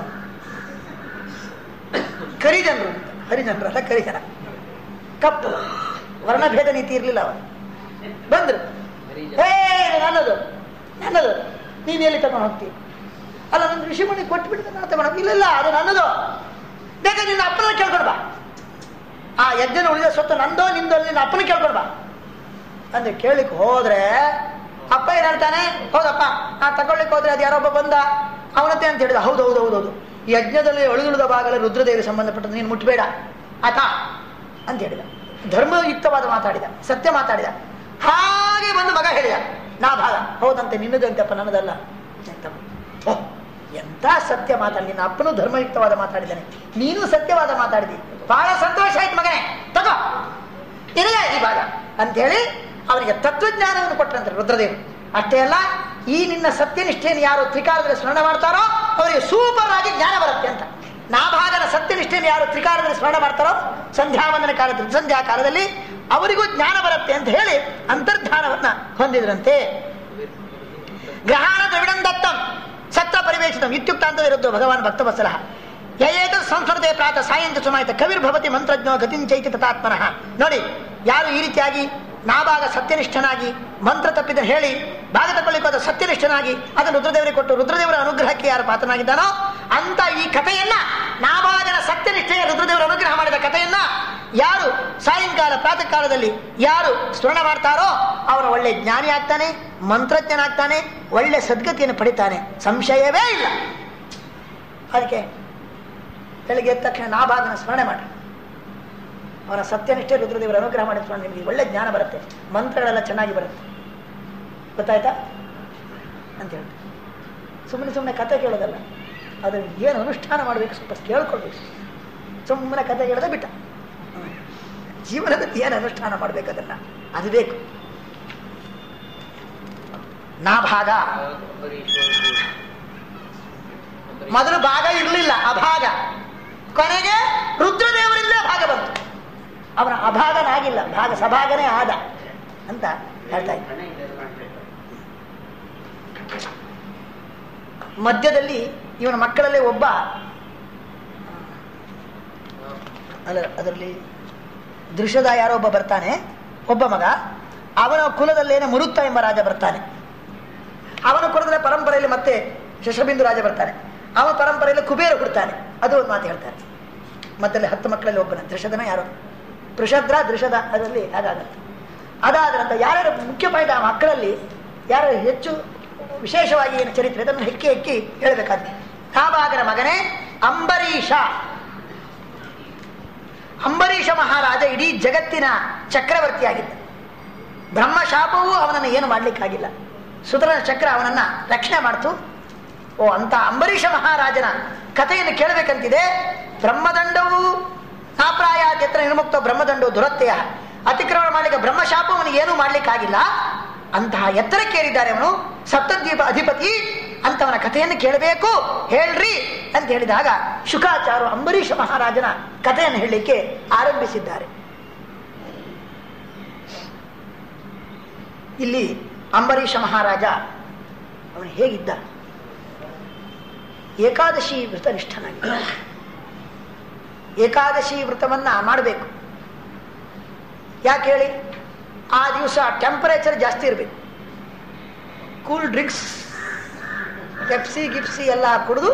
ಕರಿಜನರು ಹರಿಜನರಲ್ಲ ಕರಿಜನ ಕಪ್ಪು ವರ್ಣಭೇದ ನೀತಿ ಇರಲಿಲ್ಲ ಅವನು ಬಂದ್ರು ಹೇ ಇದು ನನ್ನದು ನನ್ನದು ನೀನು ಎಲ್ಲಿ ತಗೊಂಡು ಹೋಗ್ತೀವಿ ಅಲ್ಲ ನನ್ನ ಋಷಿಮುನಿ ಕೊಟ್ಬಿಟ್ಟು ನಾನು ತಗೊಂಡು ಹೋಗಿ- ಇಲ್ಲ ಇಲ್ಲ ಅದು ನನ್ನದು ಬೇಗ ನಿನ್ನ ಅಪ್ಪನ ಕೇಳ್ಕೊಂಡು ಬಾ ಆ ಯಜ್ಞನ ಉಳಿದ ಸ್ವತ್ತು ನಂದೋ ನಿಂದೋ ನಿನ್ನ ಅಪ್ಪನ ಕೇಳ್ಕೊಂಡು ಬಾ ಅಂದ್ರೆ ಕೇಳಲಿಕ್ಕೆ ಹೋದ್ರೆ ಅಪ್ಪ ಏನ್ ಹೇಳ್ತಾನೆ ಹೌದಪ್ಪ ನಾ ತಗೊಳ್ಳಿಕ್ಕೆ ಹೋದ್ರೆ ಅದು ಯಾರೊಬ್ಬ ಬಂದ ಅವನತ್ತೆ ಅಂತ ಹೇಳಿದ ಹೌದು ಹೌದು ಹೌದು ಹೌದು ಯಜ್ಞದಲ್ಲಿ ಅಳಿದುಳಿದ ಭಾಗದಲ್ಲಿ ರುದ್ರದೇವಿಗೆ ಸಂಬಂಧಪಟ್ಟದ್ದು ನೀನು ಮುಟ್ಬೇಡ ಆತ ಅಂತ ಹೇಳಿದ ಧರ್ಮಯುಕ್ತವಾದ ಮಾತಾಡಿದ ಸತ್ಯ ಮಾತಾಡಿದ ಹಾಗೆ ಬಂದು ಮಗ ಹೇಳಿದ ನಾ ಭಾಗ ಹೌದಂತೆ ನಿನ್ನದಂತೆಪ್ಪ ನನ್ನದಲ್ಲ ಎಂತ ಓಹ್ ಎಂತ ಸತ್ಯ ಮಾತಾಡಿ ನಿನ್ನ ಅಪ್ಪನೂ ಧರ್ಮಯುಕ್ತವಾದ ಮಾತಾಡಿದ್ದಾನೆ ನೀನು ಸತ್ಯವಾದ ಮಾತಾಡಿದಿ ಬಹಳ ಸಂತೋಷ ಆಯ್ತು ಮಗನೇ ತಗೋ ನಿನಗೆ ಈ ಭಾಗ ಅಂತೇಳಿ ಅವರಿಗೆ ತತ್ವಜ್ಞಾನವನ್ನು ಕೊಟ್ಟರಂತೆ ರುದ್ರದೇವರು ಅಷ್ಟೇ ಅಲ್ಲ ಈ ನಿನ್ನ ಸತ್ಯನಿಷ್ಠೆಯನ್ನು ಯಾರು ತ್ರಿಕಾಲದಲ್ಲಿ ಸ್ಮರಣ ಮಾಡ್ತಾರೋ ಅವರಿಗೆ ಸೂಪರ್ ಆಗಿ ಜ್ಞಾನ ಬರುತ್ತೆ ಅಂತ ನಾಭಾಗನ ಸತ್ಯನಿಷ್ಠೆಯನ್ನು ಯಾರು ತ್ರಿಕಾಲದಲ್ಲಿ ಸ್ಮರಣ ಮಾಡ್ತಾರೋ ಸಂಧ್ಯಾವಂದನ ಕಾಲದಲ್ಲಿ ಸಂಧ್ಯಾ ಕಾಲದಲ್ಲಿ ಅವರಿಗೂ ಜ್ಞಾನ ಬರುತ್ತೆ ಅಂತ ಹೇಳಿ ಅಂತರ್ಧಾನವನ್ನ ಹೊಂದಿದ್ರಂತೆ ಗ್ರಹಾಣ ದ್ರವಿಡಂ ದತ್ತಂ ಸತ್ತ ಪರಿವೇಶಿತಂ ಇತ್ಯುಕ್ತಾಂತ ವಿರುದ್ಧ ಭಗವಾನ್ ಭಕ್ತವತ್ಸಲ ಯಯೇತ ಸಂಸ್ಕೃತೆ ಪ್ರಾತ ಸಾಯಂತ ಸುಮಾಯಿತ ಕವಿರ್ಭವತಿ ಮಂತ್ರಜ್ಞೋ ಗತಿಂಚೈತಿ ತಥಾತ್ಮನಃ ನೋಡಿ ಯಾರು ಈ ರೀತಿಯಾಗಿ ನಾಭಾಗ ಸತ್ಯನಿಷ್ಠನಾಗಿ ಮಂತ್ರ ತಪ್ಪಿದ ಹೇಳಿ ಭಾಗ ತಗೊಳ್ಳಿಕ್ಕೆ ಹೋದ ಸತ್ಯನಿಷ್ಠನಾಗಿ ಅದನ್ನು ರುದ್ರದೇವರಿಗೆ ಕೊಟ್ಟು ರುದ್ರದೇವರ ಅನುಗ್ರಹಕ್ಕೆ ಯಾರು ಪಾತ್ರನಾಗಿದ್ದಾನೋ ಅಂತ ಈ ಕಥೆಯನ್ನ ನಾಭಾಗನ ಸತ್ಯನಿಷ್ಠೆಯ ರುದ್ರದೇವರ ಅನುಗ್ರಹ ಮಾಡಿದ ಕಥೆಯನ್ನ ಯಾರು ಸಾಯಂಕಾಲ ಪ್ರಾತಃ ಕಾಲದಲ್ಲಿ ಯಾರು ಸ್ಮರಣ ಮಾಡ್ತಾರೋ ಅವನು ಒಳ್ಳೆ ಜ್ಞಾನಿ ಆಗ್ತಾನೆ ಮಂತ್ರಜ್ಞನಾಗ್ತಾನೆ ಒಳ್ಳೆ ಸದ್ಗತಿಯನ್ನು ಪಡಿತಾನೆ ಸಂಶಯವೇ ಇಲ್ಲ ಅದಕ್ಕೆ ಬೆಳಿಗ್ಗೆ ಎದ್ದ ತಕ್ಷಣ ನಾಭಾಗನ ಸ್ಮರಣೆ ಮಾಡಿ ಅವನ ಸತ್ಯನಿಷ್ಠೆ ರುದ್ರದೇವರ ಅನುಗ್ರಹ ಮಾಡಿ ಸ್ಮರಣೆ ನಿಮಗೆ ಒಳ್ಳೆ ಜ್ಞಾನ ಬರುತ್ತೆ ಮಂತ್ರಗಳೆಲ್ಲ ಚೆನ್ನಾಗಿ ಬರುತ್ತೆ ಗೊತ್ತಾಯ್ತಾ ಅಂತ ಹೇಳ್ತಾರೆ ಸುಮ್ಮನೆ ಸುಮ್ಮನೆ ಕತೆ ಕೇಳೋದಲ್ಲ ಅದನ್ನು ಏನು ಅನುಷ್ಠಾನ ಮಾಡಬೇಕು ಸ್ವಲ್ಪ ಕೇಳ್ಕೊಳ್ಬೇಕು ಸುಮ್ಮನೆ ಕತೆ ಕೇಳೋದೇ ಬಿಟ್ಟ ಜೀವನದಲ್ಲಿ ಏನು ಅನುಷ್ಠಾನ ಮಾಡ್ಬೇಕು ಅದನ್ನ ಅದು ಬೇಕು ನಾ ಭಾಗ ಅಂಬರೀಷ್ ಅಂಬರೀಷ್ ಮೊದಲು ಭಾಗ ಇರಲಿಲ್ಲ ಅಭಾಗ ಕೊನೆಗೆ ರುದ್ರದೇವರಿಂದ ಭಾಗ ಬಂತು ಅವನ ಅಭಾಗನಾಗಿಲ್ಲ ಭಾಗ ಸಭಾಗನೇ ಆದ ಅಂತ ಹೇಳ್ತಾ ಇದ್ದ ಮಧ್ಯದಲ್ಲಿ ಇವನ ಮಕ್ಕಳಲ್ಲೇ ಒಬ್ಬ ಅಲ್ಲ ಅದರಲ್ಲಿ ದೃಶ್ಯದ ಯಾರೋ ಒಬ್ಬ ಬರ್ತಾನೆ ಒಬ್ಬ ಮಗ ಅವನ ಕುಲದಲ್ಲೇನೆ ಮುರುತ್ತ ಎಂಬ ರಾಜ ಬರ್ತಾನೆ ಅವನ ಕುಲದ ಪರಂಪರೆಯಲ್ಲಿ ಮತ್ತೆ ಶಶಬಿಂದು ರಾಜ ಬರ್ತಾನೆ ಅವನ ಪರಂಪರೆಯಲ್ಲಿ ಕುಬೇರ ಹುಡ್ತಾನೆ ಅದು ಒಂದು ಮಾತು ಹೇಳ್ತಾರೆ ಮತ್ತಲ್ಲಿ ಹತ್ತು ಮಕ್ಕಳಲ್ಲಿ ಒಬ್ಬನ ದೃಶ್ಯದನ ಯಾರೋ ಪೃಷದ್ರ ದೃಶ್ಯದ ಅದರಲ್ಲಿ ಹಾಗಾಗತ್ತೆ ಅದಾದ ನಂತರ ಯಾರ್ಯಾರು ಮುಖ್ಯ ಪಾಯಿಂಟ್ ಆ ಮಕ್ಕಳಲ್ಲಿ ಯಾರು ಹೆಚ್ಚು ವಿಶೇಷವಾಗಿ ಏನು ಚರಿತ್ರೆ ಅದನ್ನು ಹೆಕ್ಕಿ ಹೆಕ್ಕಿ ಹೇಳಬೇಕಾದ್ರೆ ನಾಭಾಗನ ಮಗನೇ ಅಂಬರೀಷ ಅಂಬರೀಷ ಮಹಾರಾಜ ಇಡೀ ಜಗತ್ತಿನ ಚಕ್ರವರ್ತಿಯಾಗಿದ್ದ ಬ್ರಹ್ಮಶಾಪವೂ ಅವನನ್ನು ಏನು ಮಾಡ್ಲಿಕ್ಕಾಗಿಲ್ಲ ಸುತರನ ಚಕ್ರ ಅವನನ್ನ ರಕ್ಷಣೆ ಮಾಡ್ತು ಓ ಅಂತ ಅಂಬರೀಷ ಮಹಾರಾಜನ ಕಥೆಯನ್ನು ಕೇಳಬೇಕಂತಿದೆ ಬ್ರಹ್ಮದಂಡವು ನಾಪ್ರಾಯಾತ್ಯತ್ರ ನಿರ್ಮುಕ್ತ ಬ್ರಹ್ಮದಂಡವು ದುರತ್ಯಯ ಅತಿಕ್ರಮಣ ಮಾಡಲಿಕ್ಕೆ ಬ್ರಹ್ಮಶಾಪವನಿಗೆ ಏನೂ ಮಾಡ್ಲಿಕ್ಕಾಗಿಲ್ಲ ಅಂತಹ ಎತ್ತರಕ್ಕೇರಿದ್ದಾರೆ ಅವನು ಸಪ್ತದ್ವೀಪ ಅಧಿಪತಿ ಅಂತವನ ಕಥೆಯನ್ನು ಕೇಳಬೇಕು ಹೇಳ್ರಿ ಅಂತ ಹೇಳಿದಾಗ ಶುಕಾಚಾರ್ಯ ಅಂಬರೀಷ ಮಹಾರಾಜನ ಕಥೆಯನ್ನು ಹೇಳಲಿಕ್ಕೆ ಆರಂಭಿಸಿದ್ದಾರೆ ಇಲ್ಲಿ ಅಂಬರೀಷ ಮಹಾರಾಜ ಅವನು ಹೇಗಿದ್ದ ಏಕಾದಶಿ ವ್ರತನಿಷ್ಠನಾಗಿದ್ದ ಏಕಾದಶಿ ವ್ರತವನ್ನ ಮಾಡಬೇಕು ಯಾಕೆ ಹೇಳಿ ಆ ದಿವಸ ಟೆಂಪರೇಚರ್ ಜಾಸ್ತಿ ಇರಬೇಕು ಕೂಲ್ ಡ್ರಿಂಕ್ಸ್ ಪೆಪ್ಸಿ ಗಿಪ್ಸಿ ಎಲ್ಲ ಕುಡಿದು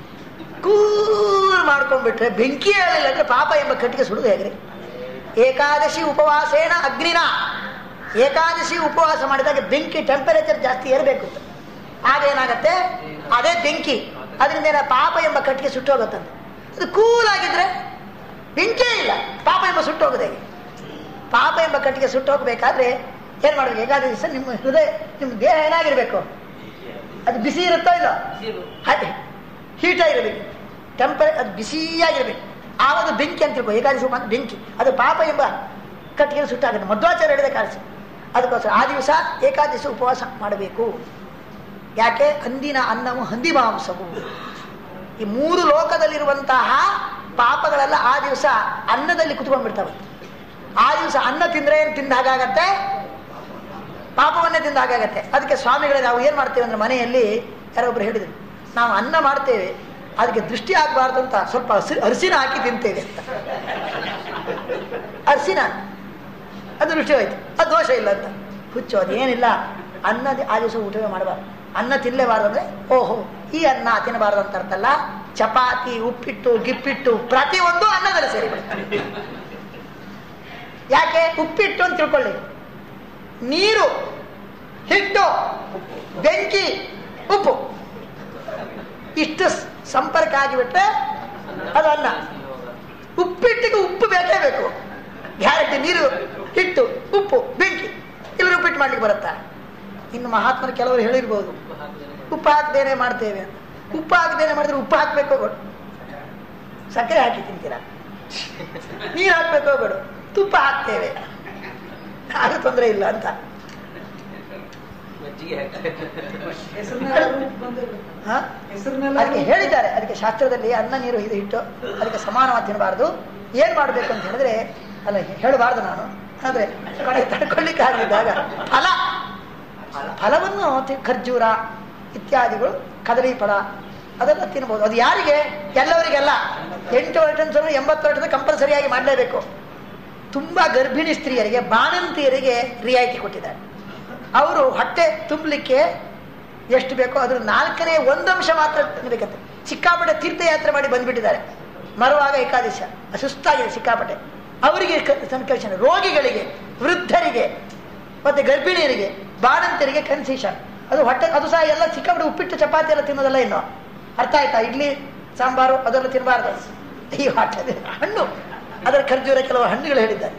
ಕೂಲ್ ಮಾಡ್ಕೊಂಡ್ಬಿಟ್ರೆ ಬೆಂಕಿ ಹೇಳಿಲ್ಲ ಅಂದ್ರೆ ಪಾಪ ಎಂಬ ಕಟ್ಟಿಗೆ ಸುಡುದು ಹೇಗ್ರಿ ಏಕಾದಶಿ ಉಪವಾಸೇನ ಅಗ್ನಿನ ಏಕಾದಶಿ ಉಪವಾಸ ಮಾಡಿದಾಗ ಬೆಂಕಿ ಟೆಂಪರೇಚರ್ ಜಾಸ್ತಿ ಏರಬೇಕು ಆಗ ಏನಾಗತ್ತೆ ಅದೇ ಬೆಂಕಿ ಅದರಿಂದ ಏನ ಪಾಪ ಎಂಬ ಕಟ್ಟಿಗೆ ಸುಟ್ಟೋಗುತ್ತಂತೆ ಅದು ಕೂಲ್ ಆಗಿದ್ರೆ ಬೆಂಕಿಯೇ ಇಲ್ಲ ಪಾಪ ಎಂಬ ಸುಟ್ಟೋಗದೆ ಹೇಗೆ ಪಾಪ ಎಂಬ ಕಟ್ಟಿಗೆ ಸುಟ್ಟೋಗ್ಬೇಕಾದ್ರೆ ಏನ್ ಮಾಡ್ಬೇಕು ಏಕಾದಶಿ ದಿವಸ ನಿಮ್ಮ ಹೃದಯ ನಿಮ್ಮ ದೇಹ ಏನಾಗಿರ್ಬೇಕು ಅದು ಬಿಸಿ ಇರುತ್ತೋ ಇಲ್ಲ ಹಸಿರು ಅದೇ ಹೀಟ ಇರಬೇಕು ಟೆಂಪರೇ ಅದು ಬಿಸಿಯಾಗಿರ್ಬೇಕು ಆವಾಗ ಬೆಂಕಿ ಅಂತ ತಿಳ್ಕೊ ಏಕಾದಶಿ ಉಪ ಅಂತ ಬೆಂಕಿ ಅದು ಪಾಪ ಎಂಬ ಕಟ್ಟಿಗೆ ಸುಟ್ಟಾಗುತ್ತೆ ಮಧ್ವಾಚಾರ್ಯ ಹೇಳಿದ ಕಾಣಿಸಿ ಅದಕ್ಕೋಸ್ಕರ ಆ ದಿವಸ ಏಕಾದಶಿ ಉಪವಾಸ ಮಾಡಬೇಕು ಯಾಕೆ ಅಂದಿನ ಅನ್ನವು ಹಂದಿ ಮಾಂಸವು ಈ ಮೂರು ಲೋಕದಲ್ಲಿರುವಂತಹ ಪಾಪಗಳೆಲ್ಲ ಆ ದಿವಸ ಅನ್ನದಲ್ಲಿ ಕುತ್ಕೊಂಡ್ಬಿಡ್ತಾವೆ ಆ ದಿವಸ ಅನ್ನ ತಿಂದ್ರೆ ಏನು ತಿಂದ ಹಾಗಾಗತ್ತೆ ಪಾಪವನ್ನೇ ತಿಂದ ಹಾಗಾಗತ್ತೆ ಅದಕ್ಕೆ ಸ್ವಾಮಿಗಳೇ ನಾವು ಏನ್ ಮಾಡ್ತೇವೆ ಅಂದ್ರೆ ಮನೆಯಲ್ಲಿ ಯಾರೊಬ್ರು ಹೇಳಿದ್ರು ನಾವು ಅನ್ನ ಮಾಡ್ತೇವೆ ಅದಕ್ಕೆ ದೃಷ್ಟಿ ಆಗಬಾರ್ದು ಅಂತ ಸ್ವಲ್ಪ ಹಸಿ ಅರಿಸಿನ ಹಾಕಿ ತಿಂತೇವೆ ಅಂತ ಅರಿಸಿನ ಅದು ದೃಷ್ಟಿ ಹೋಯ್ತು ಅದು ದೋಷ ಇಲ್ಲ ಅಂತ ಹುಚ್ಚು ಅದೇನಿಲ್ಲ ಅನ್ನ ಆ ದಿವಸ ಊಟವೇ ಮಾಡಬಾರ್ದು ಅನ್ನ ತಿನ್ನಲೇಬಾರ್ದು ಅಂದ್ರೆ ಓಹೋ ಈ ಅನ್ನ ತಿನ್ನಬಾರ್ದು ಅಂತ ಅರ್ಥಲ್ಲ ಚಪಾತಿ ಉಪ್ಪಿಟ್ಟು ಗಿಪ್ಪಿಟ್ಟು ಪ್ರತಿಯೊಂದು ಅನ್ನದಲ್ಲಿ ಸೇರಿಬಿಡುತ್ತೆ ಯಾಕೆ ಉಪ್ಪಿಟ್ಟು ಅಂತ ತಿಳ್ಕೊಳ್ಳಿ ನೀರು ಹಿಟ್ಟು ಬೆಂಕಿ ಉಪ್ಪು ಇಷ್ಟು ಸ್- ಸಂಪರ್ಕ ಆಗಿಬಿಟ್ರೆ ಅದು ಅನ್ನ ಉಪ್ಪಿಟ್ಟಿಗೆ ಉಪ್ಪು ಬೇಕೇ ಬೇಕು ಗ್ಯಾರಂಟಿ ನೀರು ಹಿಟ್ಟು ಉಪ್ಪು ಬೆಂಕಿ ಇಲ್ಲಿ ಉಪ್ಪಿಟ್ಟು ಮಾಡ್ಲಿಕ್ಕೆ ಬರುತ್ತಾ ಇನ್ನು ಮಹಾತ್ಮರು ಕೆಲವರು ಹೇಳಿರ್ಬೋದು ಉಪ್ಪು ಹಾಕಿದ್ರೆ ಉಪ್ಪು ಹಾಕ್ದೇನೆ ಮಾಡ್ತೇವೆ ಅಂತ ಉಪ್ಪು ಹಾಕ್ದೇನೆ ಮಾಡಿದ್ರೆ ಉಪ್ಪು ಹಾಕ್ಬೇಕು ಬೇಡ ಸಕ್ಕರೆ ಹಾಕಿ ತಿಂತೀರಾ ನೀರು ಹಾಕ್ಬೇಕು ಬೇಡ ತುಪ್ಪ ಹಾಕ್ತೇವೆ ಆಗ ತೊಂದರೆ ಇಲ್ಲ ಅಂತ ಮಜ್ಜಿಗೆ ಹಾಕ್ತಾರೆ ಹೆಸರಿನೆಲ್ಲ ಬಂದಿರುತ್ತೆ ಹ? ಹೆಸರಿನೆಲ್ಲ ಅದಕ್ಕೆ ಹೇಳಿದ್ದಾರೆ ಅದಕ್ಕೆ ಶಾಸ್ತ್ರದಲ್ಲಿ ಅನ್ನ ನೀರು ಇದು ಇಟ್ಟು ಅದಕ್ಕೆ ಸಮಾನವಾಗಿ ತಿನ್ನಬಾರ್ದು ಏನ್ ಮಾಡ್ಬೇಕು ಅಂತ ಹೇಳಿದ್ರೆ ಅಲ್ಲ ಹೇಳಬಾರ್ದು ನಾನು ಆದ್ರೆ ಕೊನೆಗೆ ತಡ್ಕೊಳ್ಳಿಕ್ಕೆ ಆಗಿದ್ದಾಗ ಫಲ ಫಲವನ್ನು ತಿ- ಖರ್ಜೂರ ಇತ್ಯಾದಿಗಳು ಕದಳಿ ಫಲ ಅದೆಲ್ಲ ತಿನ್ಬೋದು ಅದು ಯಾರಿಗೆ ಎಲ್ಲವರಿಗೆಲ್ಲ ಎಂಟು ವರ್ಷ ಎಂಬತ್ತು ವರ್ಷದ ಕಂಪಲ್ಸರಿಯಾಗಿ ಮಾಡಲೇಬೇಕು ತುಂಬಾ ಗರ್ಭಿಣಿ ಸ್ತ್ರೀಯರಿಗೆ ಬಾಣಂತಿಯರಿಗೆ ರಿಯಾಯಿತಿ ಕೊಟ್ಟಿದ್ದಾರೆ ಅವರು ಹೊಟ್ಟೆ ತುಂಬಲಿಕ್ಕೆ ಎಷ್ಟು ಬೇಕೋ ಅದ್ರ ನಾಲ್ಕನೇ ಒಂದಂಶ ಮಾತ್ರ ತಿನ್ಬೇಕಂತೆ ಸಿಕ್ಕಾಪಟ್ಟೆ ತೀರ್ಥಯಾತ್ರೆ ಮಾಡಿ ಬಂದ್ಬಿಟ್ಟಿದ್ದಾರೆ ಮರುವಾಗ ಏಕಾದಶ ಸುಸ್ತಾಗಿದೆ ಸಿಕ್ಕಾಪಟ್ಟೆ ಅವರಿಗೆ ಕನ್ಕೇಶನ್ ರೋಗಿಗಳಿಗೆ ವೃದ್ಧರಿಗೆ ಮತ್ತೆ ಗರ್ಭಿಣಿಯರಿಗೆ ಬಾಣಂತಿಯರಿಗೆ ಕನ್ಸೇಷನ್ ಅದು ಹೊಟ್ಟೆ ಅದು ಸಹ ಎಲ್ಲ ಸಿಕ್ಕಾಪಟ್ಟೆ ಉಪ್ಪಿಟ್ಟು ಚಪಾತಿ ಎಲ್ಲ ತಿನ್ನೋದಲ್ಲ ಇನ್ನು ಅರ್ಥ ಆಯ್ತಾ ಇಡ್ಲಿ ಸಾಂಬಾರು ಅದೆಲ್ಲ ತಿನ್ನಬಾರ್ದು ಈ ಹೊಟ್ಟೆ ಹಣ್ಣು ಅದರ ಖರ್ಜೂರ ಕೆಲವು ಹಣ್ಣುಗಳು ಹೇಳಿದ್ದಾರೆ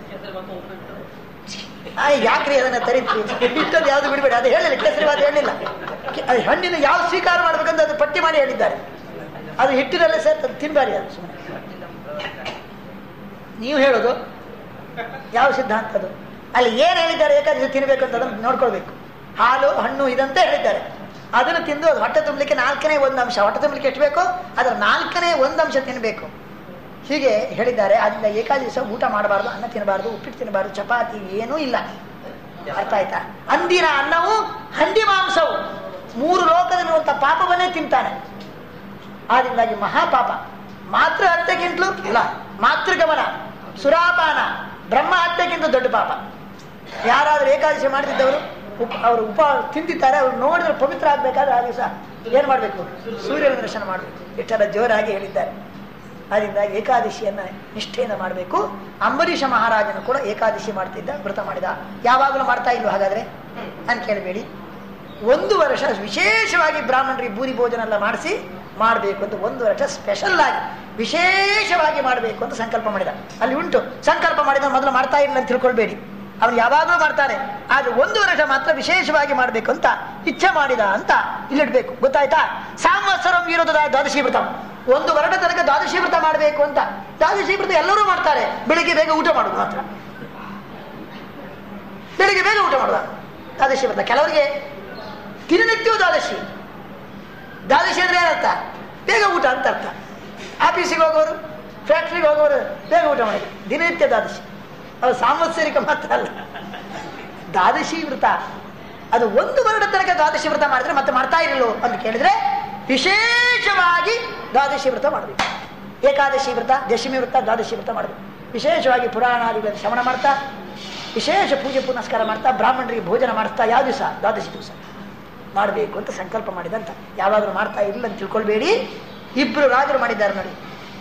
ಆ, ಯಾಕ್ರಿ ಅದನ್ನ ತರಿತ್ರಿ ಇಷ್ಟೊಂದು ಯಾವ್ದು ಬಿಡಬೇಡಿ ಅದು ಹೇಳಿಲ್ಲ ಕೇಸರಿವಾದ ಹೇಳಿಲ್ಲ ಕೆ- ಅದು ಹಣ್ಣಿನ ಯಾವ ಸ್ವೀಕಾರ ಮಾಡ್ಬೇಕಂತ ಅದು ಪಟ್ಟಿ ಮಾಡಿ ಹೇಳಿದ್ದಾರೆ ಅದು ಹಿಟ್ಟಿನಲ್ಲೇ ಸೇರ್ತದೆ ತಿನ್ಬಾರಿ ಅದು ಸುಮ್ಮನೆ ನೀವು ಹೇಳೋದು ಯಾವ ಸಿದ್ಧಾಂತ ಅದು ಅಲ್ಲಿ ಏನ್ ಹೇಳಿದ್ದಾರೆ ಏಕಾದಶಿ ತಿನ್ಬೇಕು ಅಂತ ಅದನ್ನು ನೋಡ್ಕೊಳ್ಬೇಕು ಹಾಲು ಹಣ್ಣು ಇದಂತೆ ಹೇಳಿದ್ದಾರೆ ಅದನ್ನು ತಿಂದು ಅದು ಹೊಟ್ಟೆ ತುಂಬಲಿಕ್ಕೆ ನಾಲ್ಕನೇ ಒಂದು ಅಂಶ ಹೊಟ್ಟೆ ತುಂಬಲಿಕ್ಕೆ ಎಷ್ಟು ಬೇಕೋ ಅದರ ನಾಲ್ಕನೇ ಒಂದು ಅಂಶ ತಿನ್ನಬೇಕು ಹೀಗೆ ಹೇಳಿದ್ದಾರೆ ಅದರಿಂದ ಏಕಾದಶಿ ದಿವಸ ಊಟ ಮಾಡಬಾರ್ದು ಅನ್ನ ತಿನ್ನಬಾರ್ದು ಉಪ್ಪಿಟ್ಟು ತಿನ್ನಬಾರ್ದು ಚಪಾತಿ ಏನೂ ಇಲ್ಲ ಅರ್ಥ ಆಯ್ತಾ ಅಂದಿನ ಅನ್ನವು ಹಂದಿ ಮಾಂಸವು ಮೂರು ಲೋಕದಲ್ಲಿರುವಂತ ಪಾಪವನ್ನೇ ತಿಂತಾನೆ ಆದ್ರಿಂದಾಗಿ ಮಹಾಪಾಪ ಮಾತೃ ಹತ್ಯೆಗಿಂತಲೂ ಇಲ್ಲ ಮಾತೃಗಮನ ಸುರಾಪಾನ ಬ್ರಹ್ಮ ಹತ್ಯೆಗಿಂತ ದೊಡ್ಡ ಪಾಪ ಯಾರಾದ್ರೂ ಏಕಾದಶಿ ಮಾಡ್ತಿದ್ದವರು ಉಪ ಅವರು ಉಪ ತಿಂದಿದ್ದಾರೆ ಅವ್ರು ನೋಡಿದ್ರೆ ಪವಿತ್ರ ಆಗ್ಬೇಕಾದ್ರೆ ಆ ದಿವಸ ಏನ್ ಮಾಡ್ಬೇಕು ಸೂರ್ಯನ ದರ್ಶನ ಮಾಡ್ಬೇಕು ಎಷ್ಟೆಲ್ಲ ಜೋರಾಗಿ ಹೇಳಿದ್ದಾರೆ ಅದರಿಂದ ಏಕಾದಶಿಯನ್ನ ನಿಷ್ಠೆಯಿಂದ ಮಾಡಬೇಕು ಅಂಬರೀಷ ಮಹಾರಾಜನು ಕೂಡ ಏಕಾದಶಿ ಮಾಡ್ತಿದ್ದ ವ್ರತ ಮಾಡಿದ ಯಾವಾಗಲೂ ಮಾಡ್ತಾ ಇಲ್ವ ಹಾಗಾದ್ರೆ ನಾನು ಕೇಳಬೇಡಿ ಒಂದು ವರ್ಷ ವಿಶೇಷವಾಗಿ ಬ್ರಾಹ್ಮಣರಿಗೆ ಬೂರಿ ಭೋಜನ ಎಲ್ಲ ಮಾಡಿಸಿ ಮಾಡಬೇಕು ಅಂತ ಒಂದು ವರ್ಷ ಸ್ಪೆಷಲ್ ಆಗಿ ವಿಶೇಷವಾಗಿ ಮಾಡಬೇಕು ಅಂತ ಸಂಕಲ್ಪ ಮಾಡಿದ ಅಲ್ಲಿ ಉಂಟು ಸಂಕಲ್ಪ ಮಾಡಿದ ಮೊದಲು ಮಾಡ್ತಾ ಇಲ್ಲ ಅಂತ ತಿಳ್ಕೊಳ್ಬೇಡಿ ಅವನು ಯಾವಾಗಲೂ ಮಾಡ್ತಾನೆ ಆದ್ರೆ ಒಂದು ವರ್ಷ ಮಾತ್ರ ವಿಶೇಷವಾಗಿ ಮಾಡಬೇಕು ಅಂತ ಇಚ್ಛೆ ಮಾಡಿದ ಅಂತ ಇಲ್ಲಿಡ್ಬೇಕು ಗೊತ್ತಾಯ್ತಾ ಸಾಂವತ್ಸರಂ ವಿರೋಧದ ದ್ವಾದಶಿ ವ್ರತ ಒಂದು ವರ್ಷ ತನಕ ದ್ವಾದಶಿ ವ್ರತ ಮಾಡಬೇಕು ಅಂತ ದ್ವಾದಶಿ ವ್ರತ ಎಲ್ಲರೂ ಮಾಡ್ತಾರೆ ಬೆಳಿಗ್ಗೆ ಬೇಗ ಊಟ ಮಾಡೋದು ಮಾತ್ರ ಬೆಳಿಗ್ಗೆ ಬೇಗ ಊಟ ಮಾಡುವ ದ್ವಾದಶಿ ವ್ರತ ಕೆಲವರಿಗೆ ದಿನನಿತ್ಯವೂ ದ್ವಾದಶಿ ದ್ವಾದಶಿ ಅಂದ್ರೆ ಏನರ್ಥ ಬೇಗ ಊಟ ಅಂತ ಅರ್ಥ ಆಫೀಸಿಗೆ ಹೋಗೋರು ಫ್ಯಾಕ್ಟ್ರಿಗೆ ಹೋಗೋರು ಬೇಗ ಊಟ ಮಾಡಿ ದಿನನಿತ್ಯ ದ್ವಾದಶಿ ಅದು ಸಾಂವತ್ಸರಿಕ ಮಾತ್ರ ಅಲ್ಲ ದ್ವಾದಶಿ ವ್ರತ ಅದು ಒಂದು ವರ್ಷದ ತನಕ ದ್ವಾದಶಿ ವ್ರತ ಮಾಡಿದ್ರೆ ಮತ್ತೆ ಮಾಡ್ತಾ ಇರಲು ಅಂತ ಕೇಳಿದ್ರೆ ವಿಶೇಷವಾಗಿ ದ್ವಾದಶಿ ವ್ರತ ಮಾಡಬೇಕು ಏಕಾದಶಿ ವ್ರತ ದಶಮಿ ವ್ರತ ದ್ವಾದಶಿ ವ್ರತ ಮಾಡಬೇಕು ವಿಶೇಷವಾಗಿ ಪುರಾಣಾದಿಗಳನ್ನು ಶ್ರವಣ ಮಾಡ್ತಾ ವಿಶೇಷ ಪೂಜೆ ಪುನಸ್ಕಾರ ಮಾಡ್ತಾ ಬ್ರಾಹ್ಮಣರಿಗೆ ಭೋಜನ ಮಾಡಿಸ್ತಾ ಯಾವ ದಿವಸ ದ್ವಾದಶಿ ದಿವಸ ಮಾಡಬೇಕು ಅಂತ ಸಂಕಲ್ಪ ಮಾಡಿದಂತ ಯಾವಾಗಲೂ ಮಾಡ್ತಾ ಇಲ್ಲ ಅಂತ ತಿಳ್ಕೊಳ್ಬೇಡಿ ಇಬ್ರು ರಾಜರು ಮಾಡಿದ್ದಾರೆ ನೋಡಿ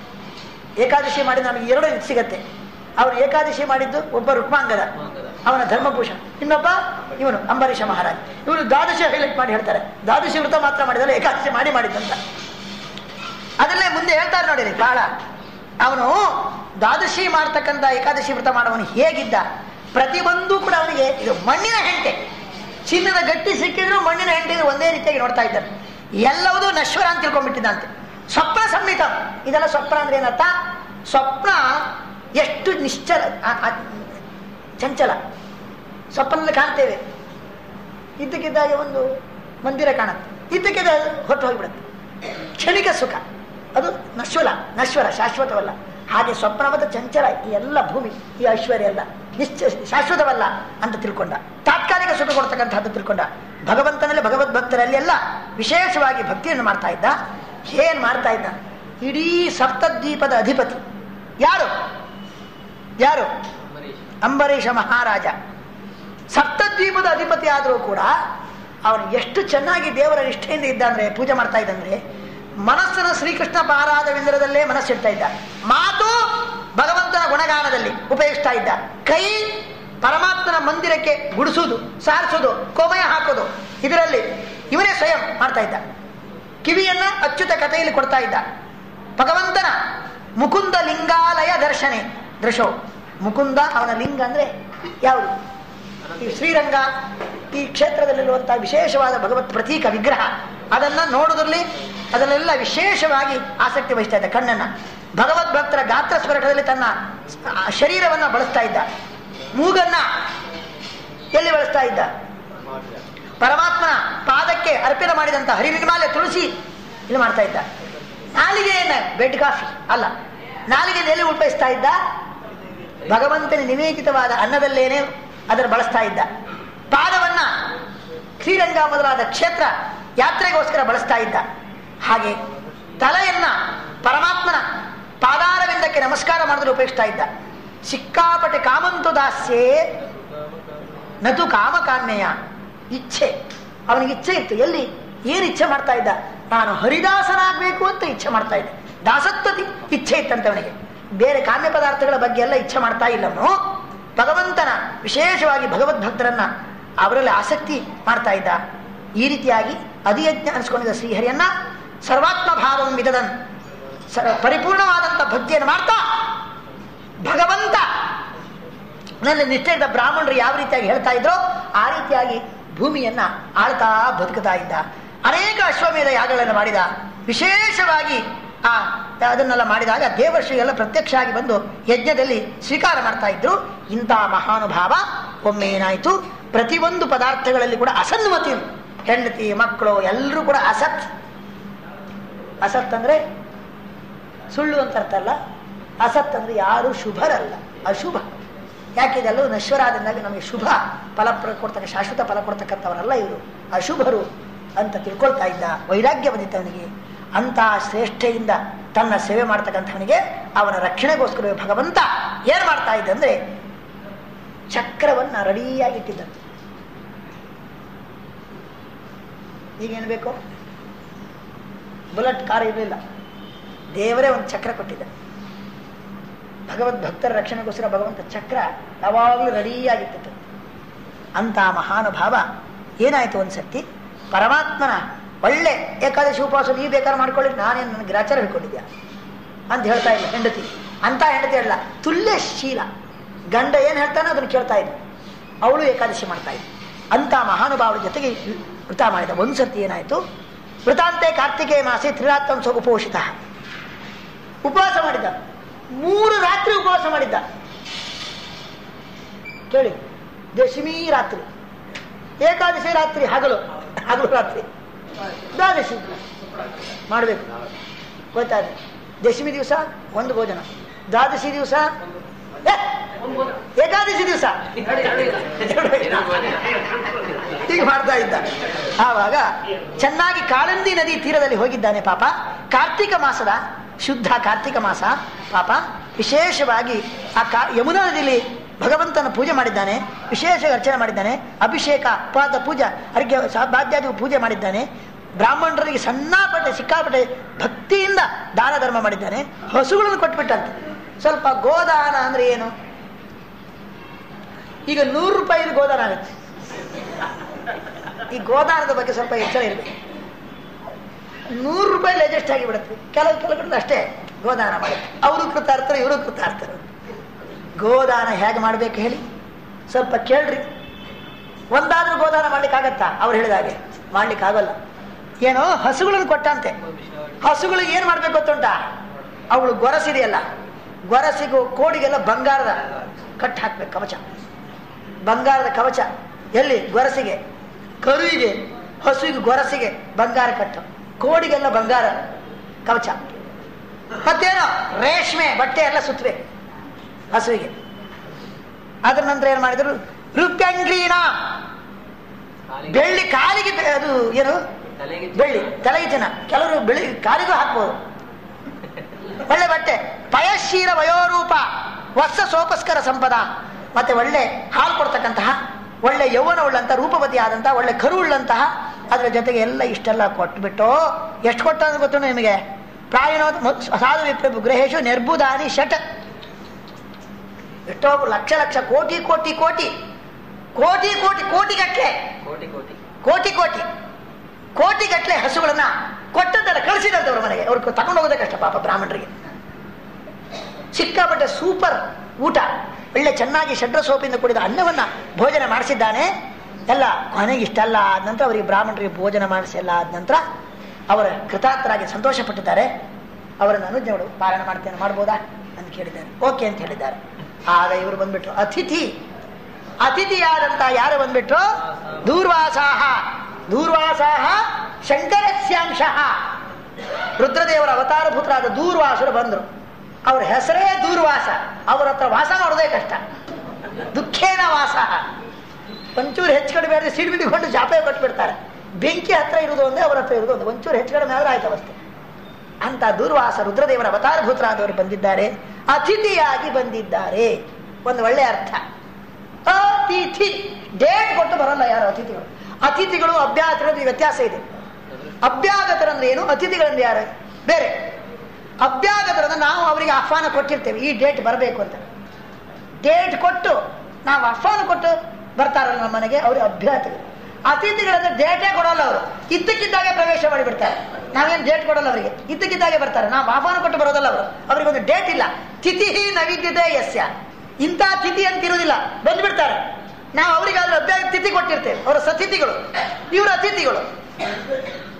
ಏಕಾದಶಿ ಮಾಡಿದ ನಮಗೆ ಎರಡು ಸಿಗತ್ತೆ ಅವನು ಏಕಾದಶಿ ಮಾಡಿದ್ದು ಒಬ್ಬ ರುಕ್ಮಾಂಗದ ಅವನ ಧರ್ಮಭೂಷಣ ಇನ್ನೊಬ್ಬ ಇವನು ಅಂಬರೀಷ ಮಹಾರಾಜ ಇವನು ದ್ವಾದಶಿ ಹೈಲೈಟ್ ಮಾಡಿ ಹೇಳ್ತಾರೆ ದ್ವಾದಶಿ ವ್ರತ ಮಾತ್ರ ಮಾಡಿದಲ್ಲ ಏಕಾದಶಿ ಮಾಡಿ ಮಾಡಿದ್ದಂತ ಅದನ್ನೇ ಮುಂದೆ ಹೇಳ್ತಾರೆ ನೋಡಿರಿ ಬಹಳ ಅವನು ದ್ವಾದಶಿ ಮಾಡ್ತಕ್ಕಂಥ ಏಕಾದಶಿ ವ್ರತ ಮಾಡುವನು ಹೇಗಿದ್ದ ಪ್ರತಿಯೊಂದು ಕೂಡ ಅವನಿಗೆ ಇದು ಮಣ್ಣಿನ ಹೆಂಟೆ ಚಿನ್ನದ ಗಟ್ಟಿ ಸಿಕ್ಕಿದ್ರು ಮಣ್ಣಿನ ಹೆಂಟೆ ಒಂದೇ ರೀತಿಯಾಗಿ ನೋಡ್ತಾ ಇದ್ದಾನೆ ಎಲ್ಲವೂ ನಶ್ವರ ಅಂತ ತಿಳ್ಕೊಂಡ್ಬಿಟ್ಟಿದ್ದಂತೆ ಸ್ವಪ್ನ ಸಂಹಿತ ಇದೆಲ್ಲ ಸ್ವಪ್ನ ಅಂದ್ರೆ ಏನರ್ಥ ಸ್ವಪ್ನ ಎಷ್ಟು ನಿಶ್ಚಲ ಆ- ಆ- ಚಂಚಲ ಸ್ವಪ್ನದಲ್ಲಿ ಕಾಣ್ತೇವೆ ಇದ್ದಕ್ಕಿದ್ದಾಗೆ ಒಂದು ಮಂದಿರ ಕಾಣುತ್ತೆ ಇದ್ದಕ್ಕಿದ್ದಾಗ ಹೊಟ್ಟು ಹೋಗಿಬಿಡುತ್ತೆ ಕ್ಷಣಿಕ ಸುಖ ಅದು ನಶ್ವಲ ನಶ್ವರ ಶಾಶ್ವತವಲ್ಲ ಹಾಗೆ ಸ್ವಪ್ನ ಮತ್ತು ಚಂಚಲ ಈ ಎಲ್ಲ ಭೂಮಿ ಈ ಐಶ್ವರ್ಯ ಎಲ್ಲ ನಿಶ್ಚ ಶಾಶ್ವತವಲ್ಲ ಅಂತ ತಿಳ್ಕೊಂಡ ತಾತ್ಕಾಲಿಕ ಸುಖ ಕೊಡ್ತಕ್ಕಂಥದ್ದು ತಿಳ್ಕೊಂಡ ಭಗವಂತನಲ್ಲಿ ಭಗವದ್ ಭಕ್ತರಲ್ಲಿ ಎಲ್ಲ ವಿಶೇಷವಾಗಿ ಭಕ್ತಿಯನ್ನು ಮಾಡ್ತಾ ಇದ್ದ ಏನ್ ಮಾಡ್ತಾ ಇದ್ದ ಇಡೀ ಸಪ್ತದ್ವೀಪದ ಅಧಿಪತಿ ಯಾರು ಯಾರು ಅಂಬರೀಷ್ ಅಂಬರೀಷ ಮಹಾರಾಜ ಸಪ್ತದ್ವೀಪದ ಅಧಿಪತಿ ಆದರೂ ಕೂಡ ಅವನು ಎಷ್ಟು ಚೆನ್ನಾಗಿ ದೇವರ ನಿಷ್ಠೆಯಿಂದ ಇದ್ದ ಅಂದ್ರೆ ಪೂಜೆ ಮಾಡ್ತಾ ಇದ್ದಂದ್ರೆ ಮನಸ್ಸನ್ನು ಶ್ರೀಕೃಷ್ಣ ಪಾರಾಧವಿಂದ್ರದಲ್ಲೇ ಮನಸ್ಸಿಡ್ತಾ ಇದ್ದ ಮಾತು ಭಗವಂತನ ಗುಣಗಾನದಲ್ಲಿ ಉಪಯೋಗಿಸ್ತಾ ಇದ್ದ ಕೈ ಪರಮಾತ್ಮನ ಮಂದಿರಕ್ಕೆ ಗುಡಿಸುವುದು ಸಾರಿಸುವುದು ಕೋಮಯ ಹಾಕೋದು ಇದರಲ್ಲಿ ಇವನೇ ಸ್ವಯಂ ಮಾಡ್ತಾ ಇದ್ದ ಕಿವಿಯನ್ನ ಅಚ್ಯುತ ಕಥೆಯಲ್ಲಿ ಕೊಡ್ತಾ ಇದ್ದ ಭಗವಂತನ ಮುಕುಂದ ಲಿಂಗಾಲಯ ದರ್ಶನೆ ದೃಶೋ ಮುಕುಂದ ಅವನ ಲಿಂಗ ಅಂದ್ರೆ ಯಾವುದು ಈ ಶ್ರೀರಂಗ ಈ ಕ್ಷೇತ್ರದಲ್ಲಿರುವಂತಹ ವಿಶೇಷವಾದ ಭಗವತ್ ಪ್ರತೀಕ ವಿಗ್ರಹ ಅದನ್ನ ನೋಡುವುದರಲ್ಲಿ ಅದನ್ನೆಲ್ಲ ವಿಶೇಷವಾಗಿ ಆಸಕ್ತಿ ವಹಿಸ್ತಾ ಇದ್ದ ಕಣ್ಣನ್ನ ಭಗವದ್ ಭಕ್ತರ ಗಾತ್ರ ಸ್ವರಟದಲ್ಲಿ ತನ್ನ ಆ ಶರೀರವನ್ನ ಬಳಸ್ತಾ ಇದ್ದ ಮೂಗನ್ನ ಎಲ್ಲಿ ಬಳಸ್ತಾ ಇದ್ದ ಪರಮಾತ್ಮನ ಪಾದಕ್ಕೆ ಅರ್ಪಣೆ ಮಾಡಿದಂತ ಹರಿನಿರ್ಮಾಲ್ಯ ತುಳಸಿ ಇಲ್ಲಿ ಮಾಡ್ತಾ ಇದ್ದ ನಾಲಿಗೆಯನ್ನ ಬೆಡ್ ಕಾಫಿ ಅಲ್ಲ ನಾಲಿಗೆ ಎಲ್ಲಿ ಉಪಯೋಗಿಸ್ತಾ ಇದ್ದ ಭಗವಂತನ ನಿವೇದಿತವಾದ ಅನ್ನದಲ್ಲೇನೆ ಅದರ ಬಳಸ್ತಾ ಇದ್ದ ಪಾದವನ್ನ ಶ್ರೀರಂಗ ಮೊದಲಾದ ಕ್ಷೇತ್ರ ಯಾತ್ರೆಗೋಸ್ಕರ ಬಳಸ್ತಾ ಇದ್ದ ಹಾಗೆ ತಲೆಯನ್ನ ಪರಮಾತ್ಮನ ಪಾದಾರವಿಂದಕ್ಕೆ ನಮಸ್ಕಾರ ಮಾಡಿದ್ರೆ ಉಪಯೋಗಿಸ್ತಾ ಇದ್ದ ಸಿಕ್ಕಾಪಟ್ಟೆ ಕಾಮಂತು ದಾಸ್ಯೇ ನತು ಕಾಮಕಾಮ್ಯಯ ಇಚ್ಛೆ ಅವನಿಗೆ ಇಚ್ಛೆ ಇತ್ತು ಎಲ್ಲಿ ಏನು ಇಚ್ಛೆ ಮಾಡ್ತಾ ಇದ್ದ ನಾನು ಹರಿದಾಸನಾಗಬೇಕು ಅಂತ ಇಚ್ಛೆ ಮಾಡ್ತಾ ಇದ್ದ ದಾಸತ್ವತಿ ಇಚ್ಛೆ ಇತ್ತಂತೆ ಅವನಿಗೆ ಬೇರೆ ಕಾಮ್ಯ ಪದಾರ್ಥಗಳ ಬಗ್ಗೆ ಎಲ್ಲ ಇಚ್ಛೆ ಮಾಡ್ತಾ ಇಲ್ಲವನು ಭಗವಂತನ ವಿಶೇಷವಾಗಿ ಭಗವದ್ ಭಕ್ತರನ್ನ ಅವರಲ್ಲಿ ಆಸಕ್ತಿ ಮಾಡ್ತಾ ಇದ್ದ ಈ ರೀತಿಯಾಗಿ ಅಧಿಯಜ್ಞ ಅನಿಸ್ಕೊಂಡಿದ್ದ ಶ್ರೀಹರಿಯನ್ನ ಸರ್ವಾತ್ಮ ಭಾವಂ ವಿದದನ್ ಸ- ಪರಿಪೂರ್ಣವಾದಂಥ ಭಕ್ತಿಯನ್ನು ಮಾಡ್ತಾ ಭಗವಂತ ನನ್ನ ನಿಷ್ಠೆಯಿಂದ ಬ್ರಾಹ್ಮಣರು ಯಾವ ರೀತಿಯಾಗಿ ಹೇಳ್ತಾ ಇದ್ರೋ ಆ ರೀತಿಯಾಗಿ ಭೂಮಿಯನ್ನ ಆಳ್ತಾ ಬದುಕುತ್ತಾ ಇದ್ದ ಅನೇಕ ಅಶ್ವಮೇಧ ಯಾಗಗಳನ್ನು ಮಾಡಿದ ವಿಶೇಷವಾಗಿ ಆ ಅದನ್ನೆಲ್ಲ ಮಾಡಿದಾಗ ದೇವರ್ಷಿಗೆಲ್ಲ ಪ್ರತ್ಯಕ್ಷ ಆಗಿ ಬಂದು ಯಜ್ಞದಲ್ಲಿ ಸ್ವೀಕಾರ ಮಾಡ್ತಾ ಇದ್ರು ಇಂಥ ಮಹಾನುಭಾವ ಒಮ್ಮೆ ಏನಾಯಿತು ಪ್ರತಿಯೊಂದು ಪದಾರ್ಥಗಳಲ್ಲಿ ಕೂಡ ಅಸನ್ಮತಿ ಹೆಂಡತಿ ಮಕ್ಕಳು ಎಲ್ಲರೂ ಕೂಡ ಅಸತ್ ಅಸತ್ ಅಂದ್ರೆ ಸುಳ್ಳು ಅಂತ ಅರ್ಥ ಅಲ್ಲ ಅಸತ್ ಅಂದ್ರೆ ಯಾರು ಶುಭರಲ್ಲ ಅಶುಭ ಯಾಕಿದೆಲ್ಲೂ ನಶ್ವರಾದಿಂದಾಗಿ ನಮಗೆ ಶುಭ ಫಲ ಪ್ರ- ಕೊಡ್ತಕ್ಕ ಶಾಶ್ವತ ಫಲ ಕೊಡ್ತಕ್ಕಂಥವರಲ್ಲ ಇವರು ಅಶುಭರು ಅಂತ ತಿಳ್ಕೊಳ್ತಾ ಇದ್ದ ವೈರಾಗ್ಯ ಬಂದಿತ್ತವನಿಗೆ ಅಂತ ಶ್ರೇಷ್ಠೆಯಿಂದ ತನ್ನ ಸೇವೆ ಮಾಡ್ತಕ್ಕಂಥವನಿಗೆ ಅವನ ರಕ್ಷಣೆಗೋಸ್ಕರ ಭಗವಂತ ಏನ್ ಮಾಡ್ತಾ ಇದ್ದ ಅಂದ್ರೆ ಚಕ್ರವನ್ನ ರೆಡಿಯಾಗಿ ಇಟ್ಟಿದ್ದಂತೆ ಈಗೇನು ಬೇಕು ಬುಲೆಟ್ ಕಾರ್ ಇರಲಿಲ್ಲ ದೇವರೇ ಒಂದು ಚಕ್ರ ಕೊಟ್ಟಿದ್ದ ಭಗವದ್ ಭಕ್ತರ ರಕ್ಷಣೆಗೋಸ್ಕರ ಭಗವಂತ ಚಕ್ರ ಯಾವಾಗಲೂ ರೆಡಿಯಾಗಿತ್ತು ಅಂತ ಮಹಾನುಭಾವ ಏನಾಯ್ತು ಒಂದ್ಸರ್ತಿ ಪರಮಾತ್ಮನ ಒಳ್ಳೆ ಏಕಾದಶಿ ಉಪವಾಸ ನೀವು ಬೇಕಾದ್ರೆ ಮಾಡ್ಕೊಳ್ಳಿ ನಾನೇನು ನನ್ನ ಗ್ರಾಚಾರ ಹಿಡ್ಕೊಂಡಿದ್ಯಾ ಅಂತ ಹೇಳ್ತಾ ಇಲ್ಲ ಹೆಂಡತಿ ಅಂತ ಹೆಂಡತಿ ಹೇಳಲ್ಲ ತುಲ್ಯಶೀಲ ಗಂಡ ಏನು ಹೇಳ್ತಾನೋ ಅದನ್ನು ಕೇಳ್ತಾ ಇದ್ದ ಅವಳು ಏಕಾದಶಿ ಮಾಡ್ತಾ ಇದ್ದ ಅಂತ ಮಹಾನುಭಾವರ ಜೊತೆಗೆ ವೃತ ಮಾಡಿದ ಒಂದ್ಸರ್ತಿ ಏನಾಯ್ತು ವೃತಾಂತೆ ಕಾರ್ತಿಕೇಯ ಮಾಸೆ ತ್ರಿರಾತ್ರಂಸ ಉಪೋಷಿತ ಉಪವಾಸ ಮಾಡಿದ್ದ ಮೂರು ರಾತ್ರಿ ಉಪವಾಸ ಮಾಡಿದ್ದ ಕೇಳಿ ದಶಮಿ ರಾತ್ರಿ ಏಕಾದಶಿ ರಾತ್ರಿ ಹಗಲು ಹಗಲು ರಾತ್ರಿ ದ್ವಾದಶಿ ಮಾಡಬೇಕು ಗೊತ್ತಾದ್ರೆ ದಶಮಿ ದಿವಸ ಒಂದು ಭೋಜನ ದ್ವಾದಶಿ ದಿವಸ ಏ, ಏಕಾದಶಿ ದಿವಸ ಹೀಗೆ ಮಾಡ್ತಾ ಇದ್ದ ಆವಾಗ ಚೆನ್ನಾಗಿ ಕಾಳಂದಿ ನದಿ ತೀರದಲ್ಲಿ ಹೋಗಿದ್ದಾನೆ ಪಾಪ ಕಾರ್ತಿಕ ಮಾಸದ ಶುದ್ಧ ಕಾರ್ತಿಕ ಮಾಸ ಪಾಪ ವಿಶೇಷವಾಗಿ ಆ ಕಾ ಯಮುನಾ ನದಿಯಲ್ಲಿ ಭಗವಂತನ ಪೂಜೆ ಮಾಡಿದ್ದಾನೆ ವಿಶೇಷ ಅರ್ಚನೆ ಮಾಡಿದ್ದಾನೆ ಅಭಿಷೇಕ ಪಾದ ಪೂಜಾ ಅರ್ಘ್ಯ ಬಾಧ್ಯಾದಿ ಪೂಜೆ ಮಾಡಿದ್ದಾನೆ ಬ್ರಾಹ್ಮಣರಿಗೆ ಸಣ್ಣಪಟ್ಟೆ ಸಿಕ್ಕಾಪಟ್ಟೆ ಭಕ್ತಿಯಿಂದ ದಾನ ಧರ್ಮ ಮಾಡಿದ್ದಾನೆ ಹಸುಗಳನ್ನು ಕೊಟ್ಬಿಟ್ಟಂತೆ ಸ್ವಲ್ಪ ಗೋದಾನ ಅಂದ್ರೆ ಏನು ಈಗ ನೂರು ರೂಪಾಯಿ ಗೋದಾನ ಆಗುತ್ತೆ ಈ ಗೋದಾನದ ಬಗ್ಗೆ ಸ್ವಲ್ಪ ಎಚ್ಚರ ಇರಬೇಕು ನೂರು ರೂಪಾಯಿ ಅಡ್ಜಸ್ಟ್ ಆಗಿಬಿಡುತ್ತೆ ಕೆಲವು ಕೆಲವು ಕಡೆ ಅಷ್ಟೇ ಗೋದಾನ ಮಾಡಿ ಅವರು ಕೃತಾರ್ಥರು ಇವರು ಕೃತಾರ್ಥರು ಗೋದಾನ ಹೇಗೆ ಮಾಡ್ಬೇಕು ಹೇಳಿ ಸ್ವಲ್ಪ ಕೇಳ್ರಿ ಒಂದಾದ್ರೂ ಗೋದಾನ ಮಾಡ್ಲಿಕ್ಕಾಗತ್ತಾ ಅವ್ರು ಹೇಳಿದಾಗೆ ಮಾಡ್ಲಿಕ್ಕಾಗಲ್ಲ ಏನೋ ಹಸುಗಳನ್ನು ಕೊಟ್ಟಂತೆ ಹಸುಗಳಿಗೆ ಏನ್ ಮಾಡ್ಬೇಕು ಗೊತ್ತುಂಟಾ ಅವಳು ಗೊರಸಿದೆಯಲ್ಲ ಗೊರಸಿಗೂ ಕೋಡಿಗೆಲ್ಲ ಬಂಗಾರದ ಕಟ್ ಹಾಕ್ಬೇಕು ಕವಚ ಬಂಗಾರದ ಕವಚ ಎಲ್ಲಿ ಗೊರಸಿಗೆ ಕರುವಿಗೆ ಹಸುವಿಗೆ ಗೊರಸಿಗೆ ಬಂಗಾರ ಕಟ್ಟು ಕೋಡಿಗೆಲ್ಲ ಬಂಗಾರ ಕವಚ ಮತ್ತೇನೋ ರೇಷ್ಮೆ ಬಟ್ಟೆ ಎಲ್ಲ ಸುತ್ತಬೇಕು ಹಸುವಿಗೆ ಅದ್ರ ನಂತರ ಏನ್ ಮಾಡಿದ್ರು ರುಪ್ಯಂಗ್ರೀಣ ಬೆಳ್ಳಿ ಕಾಲಿಗೆ ಬೆ- ಅದು ಏನು ತಲೆಗೆ ಬೆಳ್ಳಿ ತಲೆಗೆ ಜನ ಕೆಲವರು ಬೆಳ್ಳಿ ಕಾಲಿಗೂ ಹಾಕ್ಬೋದು ಒಳ್ಳೆ ಬಟ್ಟೆ ಪಯಶೀಲ ವಯೋರೂಪ ವತ್ಸ ಸೋಪಸ್ಕರ ಸಂಪದ ಮತ್ತೆ ಒಳ್ಳೆ ಹಾಲು ಕೊಡ್ತಕ್ಕಂತಹ ಒಳ್ಳೆ ಯೌವನ ಉಳ್ಳಂತ ರೂಪವತಿ ಆದಂತಹ ಒಳ್ಳೆ ಕರು ಉಳ್ಳಂತಹ ಅದರ ಜೊತೆಗೆ ಎಲ್ಲ ಇಷ್ಟೆಲ್ಲ ಕೊಟ್ಬಿಟ್ಟು ಎಷ್ಟು ಕೊಟ್ಟ ಅಂತ ಗೊತ್ತು ನಿಮಗೆ ಪ್ರಾಯಣೋ ಸಾಧು ವಿಪ್ರ ಗೃಹೇಶು ನಿರ್ಬುಧಾನಿ ಶಟ್ ಎಷ್ಟೋ ಲಕ್ಷ ಲಕ್ಷ ಕೋಟಿ ಕೋಟಿ ಕೋಟಿ ಕೋಟಿ ಕೋಟಿ ಕೋಟಿ ಗಟ್ಟಲೆ ಕೋಟಿ ಕೋಟಿ ಕೋಟಿ ಕೋಟಿ ಕೋಟಿ ಗಟ್ಟಲೆ ಹಸುಗಳನ್ನ ಕೊಟ್ಟದ್ದಲ್ಲ ಕಳಿಸಿದಂತವ್ರ ಮನೆಗೆ ಅವ್ರಿಗೆ ತಗೊಂಡು ಹೋಗೋದೇ ಕಷ್ಟ ಪಾಪ ಬ್ರಾಹ್ಮಣರಿಗೆ ಸಿಕ್ಕಾಪಟ್ಟೆ ಸೂಪರ್ ಊಟ ಒಳ್ಳೆ ಚೆನ್ನಾಗಿ ಷಡ್ರ ಸೋಪಿಂದ ಕೂಡಿದ ಅನ್ನವನ್ನ ಭೋಜನ ಮಾಡಿಸಿದ್ದಾನೆ ಎಲ್ಲ ಕೊನೆಗೆ ಇಷ್ಟಲ್ಲ ಆದ ನಂತರ ಅವರಿಗೆ ಬ್ರಾಹ್ಮಣರಿಗೆ ಭೋಜನ ಮಾಡಿಸಿಲ್ಲ ಆದ ನಂತರ ಅವರ ಕೃತಾರ್ಥರಾಗಿ ಸಂತೋಷ ಪಟ್ಟಿದ್ದಾರೆ ಅವರನ್ನು ಅನುಜ್ಞೆ ಮಾಡು ಪಾರಾಯಣ ಮಾಡ್ತೇನೆ ಮಾಡ್ಬೋದಾ ಅಂತ ಕೇಳಿದ್ದಾರೆ ಓಕೆ ಅಂತ ಹೇಳಿದ್ದಾರೆ ಆಗ ಇವರು ಬಂದ್ಬಿಟ್ರು ಅತಿಥಿ ಅತಿಥಿಯಾದಂತ ಯಾರು ಬಂದ್ಬಿಟ್ರು ದೂರ್ವಾಸಾಹ ದೂರ್ವಾಸಾಹ ಶಂಕರಸ್ಯಾಂಶ ರುದ್ರದೇವರ ಅವತಾರಭೂತರಾದ ದೂರ್ವಾಸರು ಬಂದ್ರು ಅವ್ರ ಹೆಸರೇ ದೂರ್ವಾಸ ಅವ್ರ ಹತ್ರ ವಾಸ ಮಾಡೋದೇ ಕಷ್ಟ ದುಃಖೇನ ವಾಸ ಒಂಚೂರು ಹೆಚ್ಚು ಕಡಿಮೆ ಆದರೆ ಸಿಡಿಬಿಡಿಕೊಂಡು ಜಾಪೆ ಕೊಟ್ಬಿಡ್ತಾರೆ ಬೆಂಕಿ ಹತ್ರ ಇರುವುದು ಒಂದೇ ಅವ್ರ ಹತ್ರ ಇರುವುದು ಒಂದು ಒಂಚೂರು ಹೆಚ್ಚು ಕಡಿಮೆ ಆದ್ರೆ ಆಯ್ತು ಅವಸ್ಥೆ ಅಂತ ದೂರ್ವಾಸ ರುದ್ರದೇವರ ಅವತಾರಭೂತರಾದವರು ಬಂದಿದ್ದಾರೆ ಅತಿಥಿಯಾಗಿ ಬಂದಿದ್ದಾರೆ ಒಂದು ಒಳ್ಳೆ ಅರ್ಥ ಅತಿಥಿ ಡೇಟ್ ಕೊಟ್ಟು ಬರಲ್ಲ ಯಾರು ಅತಿಥಿಗಳು ಅತಿಥಿಗಳು ಅಭ್ಯಾಸರಲ್ಲಿ ವ್ಯತ್ಯಾಸ ಇದೆ ಅಭ್ಯಾಗತರಂದ್ರೆ ಏನು ಅತಿಥಿಗಳಂದ್ರೆ ಯಾರು ಬೇರೆ ಅಭ್ಯಾಗತರಂದ್ರೆ ನಾವು ಅವರಿಗೆ ಆಹ್ವಾನ ಕೊಟ್ಟಿರ್ತೇವೆ ಈ ಡೇಟ್ ಬರಬೇಕು ಅಂತ ಡೇಟ್ ಕೊಟ್ಟು ನಾವು ಆಹ್ವಾನ ಕೊಟ್ಟು ಬರ್ತಾರಲ್ಲ ನಮ್ಮ ಮನೆಗೆ ಅವ್ರಿಗೆ ಅಭ್ಯರ್ಥಿಗಳು ಅತಿಥಿಗಳಂದ್ರೆ ಡೇಟೇ ಕೊಡಲ್ಲ ಅವರು ಇದ್ದಕ್ಕಿದ್ದಾಗೆ ಪ್ರವೇಶ ಮಾಡಿಬಿಡ್ತಾರೆ ನಾವೇನು ಡೇಟ್ ಕೊಡಲ್ಲ ಅವರಿಗೆ ಇದ್ದಕ್ಕಿದ್ದಾಗೆ ಬರ್ತಾರೆ ನಾವು ಆಹ್ವಾನ ಕೊಟ್ಟು ಬರೋದಲ್ಲ ಅವರು ಅವರಿಗೆ ಒಂದು ಡೇಟ್ ಇಲ್ಲ ತಿಥಿ ನವಿದ್ಯತೆ ಯಸ್ಯ ಇಂಥ ತಿಥಿ ಅಂತ ಇರುವುದಿಲ್ಲ ಬಂದ್ಬಿಡ್ತಾರೆ ನಾವು ಅವರಿಗಾದ್ರೆ ಅಭ್ಯಾಸ ತಿಥಿ ಕೊಟ್ಟಿರ್ತೇವೆ ಅವರ ಸತಿಥಿಗಳು ಇವರು ಅತಿಥಿಗಳು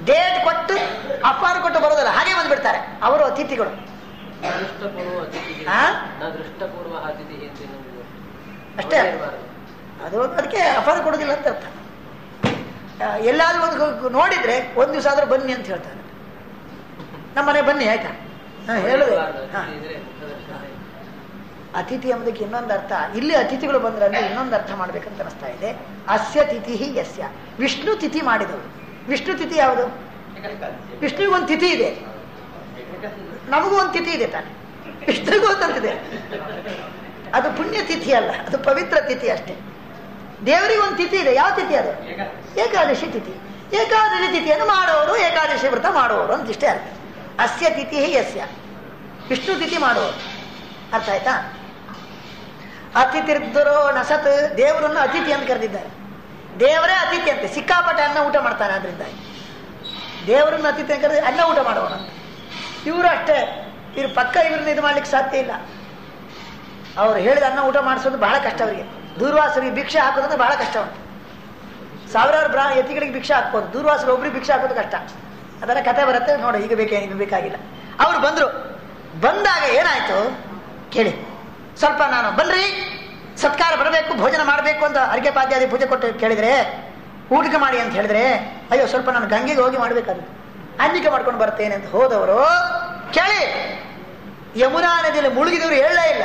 ಡೇಟ್ ಕೊಟ್ಟು ಅಪಾರ ಕೊಟ್ಟು ಬರೋದಲ್ಲ ಹಾಗೆ ಬಂದ್ಬಿಡ್ತಾರೆ ಅವರು ಅತಿಥಿಗಳು ದೃಷ್ಟಪೂರ್ವ ಅತಿಥಿ ಆ? ನಾ ದೃಷ್ಟಪೂರ್ವ ಅತಿಥಿ ಅಂತ ಇನ್ನೊಂದು ಅಷ್ಟೇ ಅಲ್ಲ. ಇರಬಾರದು. ಅದು ಅದಕ್ಕೆ ಅಪಾರ ಕೊಡೋದಿಲ್ಲ ಅಂತ ಅರ್ಥ ಆ, ಎಲ್ಲಾದ್ರೂ ಒಂದು ಗ- ನೋಡಿದ್ರೆ ಒಂದು ದಿವಸ ಆದ್ರೂ ಬನ್ನಿ ಅಂತ ಹೇಳ್ತಾರೆ ನಮ್ಮ ಮನೆ ಬನ್ನಿ ಆಯ್ತಾ ಹಾ, ಹೇಳುದೆ ಇರಬಾರದು. ಹಾ. ಅತಿಥಿ ಇದ್ರೆ ಮುಖದರ್ಶನ ಇದೆ. ಅತಿಥಿ ಎಂಬುದಕ್ಕೆ ಇನ್ನೊಂದು ಅರ್ಥ ಇಲ್ಲಿ ಅತಿಥಿಗಳು ಬಂದ್ರೆ ಅಂದ್ರೆ ಇನ್ನೊಂದು ಅರ್ಥ ಮಾಡ್ಬೇಕಂತ ಅನಿಸ್ತಾ ಇದೆ ಅಸ್ಯ ತಿಥಿ ಯಸ್ಯ ವಿಷ್ಣು ತಿಥಿ ಮಾಡಿದವರು ವಿಷ್ಣು ತಿಥಿ ಯಾವುದು ವಿಷ್ಣುವಿಗೆ ಒಂದು ತಿಥಿ ಇದೆ ನಮಗೂ ಒಂದು ತಿಥಿ ಇದೆ ತಾನೆ ವಿಷ್ಣುವಿಗೂ ಒಂದಂತಿದೆ ಅದು ಪುಣ್ಯ ತಿಥಿ ಅಲ್ಲ ಅದು ಪವಿತ್ರ ತಿಥಿ ಅಷ್ಟೇ ದೇವರಿಗೆ ಒಂದು ತಿಥಿ ಇದೆ ಯಾವ ತಿಥಿ ಅದು ಏಕಾದಶಿ ತಿಥಿ ಏಕಾದಶಿ ತಿಥಿಯನ್ನು ಮಾಡೋರು ಏಕಾದಶಿ ವ್ರತ ಮಾಡುವವರು ಅಂತ ಇಷ್ಟೇ ಅರ್ಥ ಅಸ್ಯ ತಿಥಿ ಯಸ್ಯ ವಿಷ್ಣು ತಿಥಿ ಮಾಡುವವರು ಅರ್ಥ ಆಯ್ತಾ ಅತಿಥಿರ್ಧರೋ ನಸತ್ ದೇವರನ್ನು ಅತಿಥಿ ಅಂತ ಕರೆದಿದ್ದಾರೆ ದೇವರೇ ಅತಿಥಿ ಅಂತೆ ಸಿಕ್ಕಾಪಟ್ಟೆ ಅನ್ನ ಊಟ ಮಾಡ್ತಾನೆ ಆದ್ರಿಂದ ದೇವರನ್ನು ಅತಿಥಿ ಅಂತ ಕರೆದು ಅನ್ನ ಊಟ ಮಾಡೋಣ ಅಂತ ಇವರು ಅಷ್ಟೇ ಇವ್ರ ಪಕ್ಕ ಇವ್ರನ್ನ ಇದು ಮಾಡ್ಲಿಕ್ಕೆ ಸಾಧ್ಯ ಇಲ್ಲ ಅವ್ರು ಹೇಳಿದ ಅನ್ನ ಊಟ ಮಾಡಿಸೋದು ಬಹಳ ಕಷ್ಟ ಅವರಿಗೆ ದೂರ್ವಾಸರಿಗೆ ಭಿಕ್ಷೆ ಹಾಕೋದಂದ್ರೆ ಬಹಳ ಕಷ್ಟ ಉಂಟು ಸಾವಿರಾರು ಬ್ರಾ ಯತಿಗಳಿಗೆ ಭಿಕ್ಷೆ ಹಾಕ್ಬೋದು ದೂರ್ವಾಸರು ಒಬ್ರಿಗೆ ಭಿಕ್ಷೆ ಹಾಕೋದು ಕಷ್ಟ ಅದರ ಕತೆ ಬರುತ್ತೆ ನೋಡಿ ಈಗ ಬೇಕೇ ಈಗ ಬೇಕಾಗಿಲ್ಲ ಅವ್ರು ಬಂದ್ರು ಬಂದಾಗ ಏನಾಯ್ತು ಕೇಳಿ ಸ್ವಲ್ಪ ನಾನು ಬನ್ರಿ ಸತ್ಕಾರ ಬರಬೇಕು ಭೋಜನ ಮಾಡಬೇಕು ಅಂತ ಅರ್ಗೆ ಪಾದ್ಯಾದಿ ಪೂಜೆ ಕೊಟ್ಟು ಕೇಳಿದ್ರೆ ಊಟಕ್ಕೆ ಮಾಡಿ ಅಂತ ಹೇಳಿದ್ರೆ ಅಯ್ಯೋ ಸ್ವಲ್ಪ ನಾನು ಗಂಗೆಗೆ ಹೋಗಿ ಮಾಡ್ಬೇಕಾದ್ರೆ ಅಂಜಿಕೆ ಮಾಡ್ಕೊಂಡು ಬರ್ತೇನೆ ಅಂತ ಹೋದವರು ಕೇಳಿ ಯಮುನಾ ನದಿಯಲ್ಲಿ ಮುಳುಗಿದವರು ಹೇಳಲೇ ಇಲ್ಲ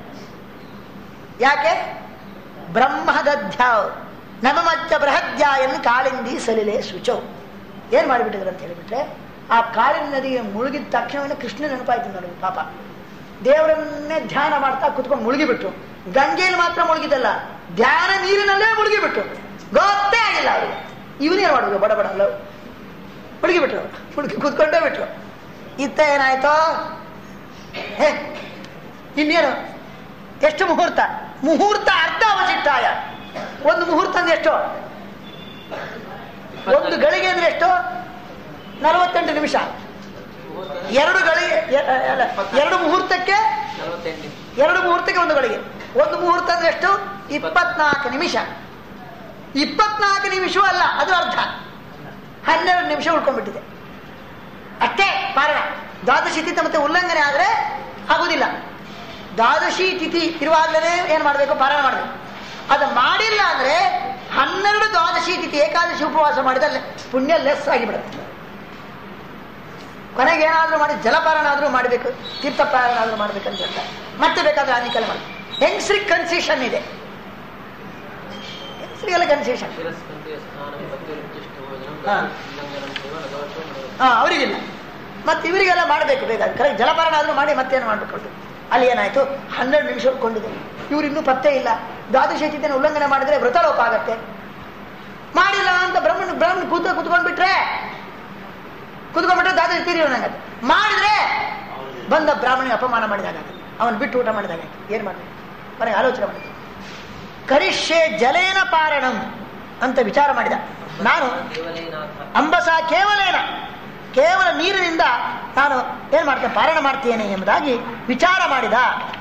ಯಾಕೆ ಬ್ರಹ್ಮದಧ್ಯಾವ್ ನಮಮಚ್ಚ ಬೃಹದ್ಯಾಯನ್ ಕಾಳಿಂದಿ ಸಲಿಲೆ ಶುಚೌ ಏನ್ ಮಾಡಿಬಿಟ್ಟಿದ್ರು ಅಂತ ಹೇಳಿಬಿಟ್ರೆ ಆ ಕಾಳಿನ ನದಿಗೆ ಮುಳುಗಿದ ತಕ್ಷಣವೇ ಕೃಷ್ಣ ನೆನಪಾಯ್ತು ನೋಡಿ ಪಾಪ ದೇವರನ್ನೇ ಧ್ಯಾನ ಮಾಡ್ತಾ ಕುತ್ಕೊಂಡು ಮುಳುಗಿಬಿಟ್ರು ಗಂಗೆಯಲ್ಲಿ ಮಾತ್ರ ಮುಳುಗಿದಲ್ಲ ಧ್ಯಾನ ನೀರಿನಲ್ಲೇ ಮುಳುಗಿಬಿಟ್ರು ಗೊತ್ತೇ ಆಗಿಲ್ಲ ಅವ್ರಿಗೆ ಇವನೇನ್ ಮಾಡುದು ಬಡ ಬಡ ಅಲ್ಲ ಮುಳುಗಿಬಿಟ್ರು ಮುಳುಗಿ ಕೂತ್ಕೊಂಡೇ ಬಿಟ್ರು ಇತ್ತ ಏನಾಯ್ತು ಹೇ ಇನ್ನೇನು ಎಷ್ಟು ಮುಹೂರ್ತ ಮುಹೂರ್ತ ಅರ್ಧ ಅವಶಿಷ್ಟಾಯ ಒಂದು ಮುಹೂರ್ತ ಅಂದ್ರೆ ಎಷ್ಟು ಒಂದು ಗಳಿಗೆ ಅಂದ್ರೆ ಎಷ್ಟು ನಲವತ್ತೆಂಟು ನಿಮಿಷ ಮುಹೂರ್ತ ಎರಡು ಗಳಿಗೆ ಎ- ಅಲ್ಲ, ಎರಡು ಮುಹೂರ್ತಕ್ಕೆ ನಲವತ್ತೆಂಟು ನಿಮಿಷ. ಎರಡು ಮುಹೂರ್ತಕ್ಕೆ ಒಂದು ಗಳಿಗೆ ಒಂದು ಮುಹೂರ್ತ ಅಂದ್ರೆ ಎಷ್ಟು ಇಪ್ಪತ್ನಾಲ್ಕು ನಿಮಿಷ ಇಪ್ಪತ್ನಾಲ್ಕು ನಿಮಿಷವೂ ಅಲ್ಲ ಅದು ಅರ್ಧ ಹನ್ನೆರಡು ನಿಮಿಷ ಉಳ್ಕೊಂಡ್ಬಿಟ್ಟಿದೆ ಅಷ್ಟೇ ಪಾರಣ ದ್ವಾದಶಿ ತಿಥಿ ಮತ್ತೆ ಉಲ್ಲಂಘನೆ ಆದ್ರೆ ಆಗುದಿಲ್ಲ ದ್ವಾದಶಿ ತಿಥಿ ಇರುವಾಗಲೇ ಏನ್ ಮಾಡ್ಬೇಕು ಪಾರಾಯಣ ಮಾಡ್ಬೇಕು ಅದು ಮಾಡಿಲ್ಲ ಅಂದ್ರೆ ಹನ್ನೆರಡು ದ್ವಾದಶಿ ತಿಥಿ ಏಕಾದಶಿ ಉಪವಾಸ ಮಾಡಿದಲ್ಲಿ ಪುಣ್ಯ ಲೆಸ್ ಆಗಿಬಿಡುತ್ತೆ ಕೊನೆಗೆ ಏನಾದ್ರೂ ಮಾಡಿ ಜಲಪಾರಣ ಆದ್ರೂ ಮಾಡಬೇಕು ತೀರ್ಥಪಾರಣ ಆದ್ರೂ ಮಾಡ್ಬೇಕಂತ ಹೇಳ್ತಾರೆ ಮತ್ತೆ ಬೇಕಾದ್ರೆ ಆನಿಕಲ್ ಮಾಡಿ ಹೆಂಗಸ್ರಿಗೆ ಕನ್ಸೆಷನ್ ಇದೆ ಹೆಂಗಸ್ರಿಗೆಲ್ಲ ಕನ್ಸೆಷನ್ ಶಿರಸ್ಕಂಠೆ ಸ್ನಾನಂ ಭಕ್ತಿರುಚಿಷ್ಟ ಭೋಜನಂ ಹಾ. ಉಲ್ಲಂಘನಂ ಸೇವ ನಗವತ್ತೋ ನಗವತ್ತೋ. ಹಾ ಅವರಿಗಿಲ್ಲ ಮತ್ತೆ ಇವರಿಗೆಲ್ಲ ಮಾಡಬೇಕು ಬೇಕಾದ್ರೆ ಕರೆಕ್ಟ್ ಜಲಪಾರಣ ಆದ್ರೂ ಮಾಡಿ ಮತ್ತೇನು ಮಾಡ್ಬೇಕು ಅಲ್ಲಿ ಏನಾಯ್ತು ಹನ್ನೆರಡು ನಿಮಿಷ ಉಳ್ಕೊಂಡಿದೆ ಇವ್ರು ಇನ್ನೂ ಪತ್ತೆ ಇಲ್ಲ ದ್ವಾದಶಿ ತಿಥಿಯನ್ನು ಉಲ್ಲಂಘನೆ ಮಾಡಿದ್ರೆ ವೃತಲೋಪ ಆಗತ್ತೆ ಮಾಡಿಲ್ಲ ಅಂತ ಬ್ರಹ್ಮನ್ ಬ್ರಹ್ಮನ್ ಕೂತ ಕುತ್ಕೊಂಡ್ಬಿಟ್ರೆ ಕುತ್ಕೊಂಡ್ಬಿಟ್ರೆ ದ್ವಾದಶಿ ತೀರಿಯೋಣಾಗತ್ತೆ ಮಾಡಿದ್ರೆ ಬಂದ ಬ್ರಾಹ್ಮಣಿಗೆ ಅಪಮಾನ ಮಾಡಿದಾಗ ಅವನು ಬಿಟ್ಟು ಊಟ ಮಾಡಿದಾಗ ಏನ್ ಮಾಡ್ಬೇಕು ಮನೆಗೆ ಆಲೋಚನೆ ಮಾಡಿದ ಕರಿಷ್ಯೆ ಜಲೇನ ಪಾರಣಂ ಅಂತ ವಿಚಾರ ಮಾಡಿದ ನಾನು ಕೇವಲೇನಾಥ ಅಂಬಸ ಕೇವಲೇನ ಕೇವಲ ನೀರಿನಿಂದ ನಾನು ಏನ್ ಮಾಡ್ತೇನೆ ಪಾರಾಯಣ ಮಾಡ್ತೇನೆ ಎಂಬುದಾಗಿ ವಿಚಾರ ಮಾಡಿದ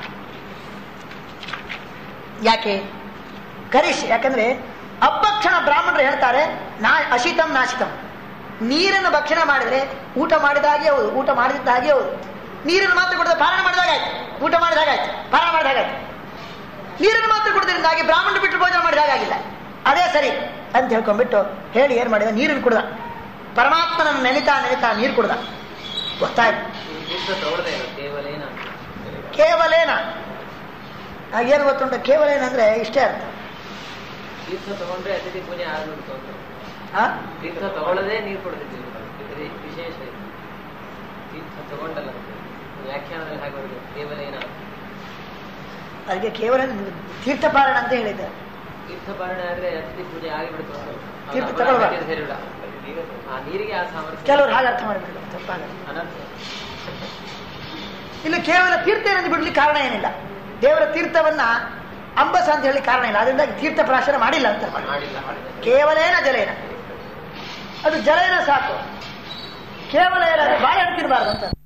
ಯಾಕೆ ಕರಿಷ್ ಯಾಕಂದ್ರೆ ಅಬ್ಬಕ್ಷಣ ಬ್ರಾಹ್ಮಣರು ಹೇಳ್ತಾರೆ ನಾ ಅಶಿತಂ ನಾಶಿತಂ ನೀರನ್ನು ಭಕ್ಷಣ ಮಾಡಿದ್ರೆ ಊಟ ಮಾಡಿದ ಹಾಗೆ ಹೌದು ಊಟ ಮಾಡಿದ ಹಾಗೆ ಹೌದು ನೀರನ್ನು ಮಾತ್ರ ಕುಡಿದ್ರೆ ಪಾರಾಯಣ ಮಾಡಿದಾಗ ಆಯ್ತು ಊಟ ಮಾಡಿದ ಹಾಗಾಯ್ತು ಪಾರಾಯಣ ಮಾಡಿದ ಹಾಗಾಯ್ತು ನೀರನ್ನು ಮಾತ್ರ ಕುಡಿದ್ರಿಂದಾಗಿ ಬ್ರಾಹ್ಮಣ ಬಿಟ್ಟು ಭೋಜನ ಮಾಡಿದ ಹಾಗಾಗಿಲ್ಲ ಅದೇ ಸರಿ ಅಂತ ಹೇಳ್ಕೊಂಡ್ಬಿಟ್ಟು ಹೇಳಿ ಏನ್ ಮಾಡಿದ ನೀರನ್ನು ಕುಡ್ದ ಪರಮಾತ್ಮನನ್ನು ನೆನಿತಾ ನೆನಿತಾ ನೀರು ಕುಡ್ದ ಗೊತ್ತಾಯ್ತು ತೀರ್ಥ ತಗೊಳ್ಳದೆ ಇಲ್ಲ ಕೇವಲೇನ ಕೇವಲೇನ ಆ, ಏನು ಗೊತ್ತುಂಟ ಕೇವಲೇನ ಅಂದ್ರೆ ಇಷ್ಟೇ ಅರ್ಥ ತೀರ್ಥ ತಗೊಂಡ್ರೆ ಅತಿಥಿ ಪೂಜೆ ಆಗ್ಬಿಡ್ತು ಅಂತ ಆ? ತೀರ್ಥ ತಗೊಳ್ಳದೆ ನೀರು ಕೊಡ್ತಿದ್ದೀವಿ ಇದು ವಿಶೇಷ ಇದು. ತೀರ್ಥ ತಗೊಂಡಲ್ಲ ವ್ಯಾಖ್ಯಾನದಲ್ಲಿ ಹಾಗೆ ಬರುತ್ತೆ ಕೇವಲೇನ ಅದಕ್ಕೆ ಕೇವಲ ತೀರ್ಥಪಾರಣ ಅಂತ ಹೇಳಿದ್ದಾರೆ ತೀರ್ಥ ಪಾರಣೆ ಆದ್ರೆ ಅತಿಥಿ ಪೂಜೆ ಆಗಿಬಿಡ್ತು ಅಂತ. ಅದು ತೀರ್ಥ ಅಪರಾಧ ತಗೊಳ್ಬಾರ್ದು. ಹಾಕಿದ್ರೆ ಸರಿಯಿಲ್ಲ. ಆ ನೀರಿಗೆ ಆ ಸಾಮರ್ಥ್ಯ ಕೆಲವರು ಹಾಗೆ ಅರ್ಥ ಮಾಡಿಬಿಡ್ತಾರೆ ತಪ್ಪಾಗಲ್ಲ ಅನರ್ಥ ಇಲ್ಲಿ ಕೇವಲ ತೀರ್ಥ ಏನಂದು ಬಿಡ್ಲಿಕ್ಕೆ ಕಾರಣ ಏನಿಲ್ಲ ದೇವರ ತೀರ್ಥವನ್ನ ಅಂಬಸ ಅಂತ ಹೇಳಿ ಕಾರಣ ಇಲ್ಲ ಅದರಿಂದ ತೀರ್ಥ ಪ್ರಾಶನ ಮಾಡಿಲ್ಲ ಅಂತ ಮಾಡಿಲ್ಲ ಮಾಡಿಲ್ಲ ಕೇವಲೇನ ಜಲೇನ ಅದು ಜಲೇನ ಸಾಕು ಕೇವಲ ಏನಾದ್ರೆ ಬಾಳೆ ಹಣ್ಣಿರಬಾರ್ದು ಅಂತ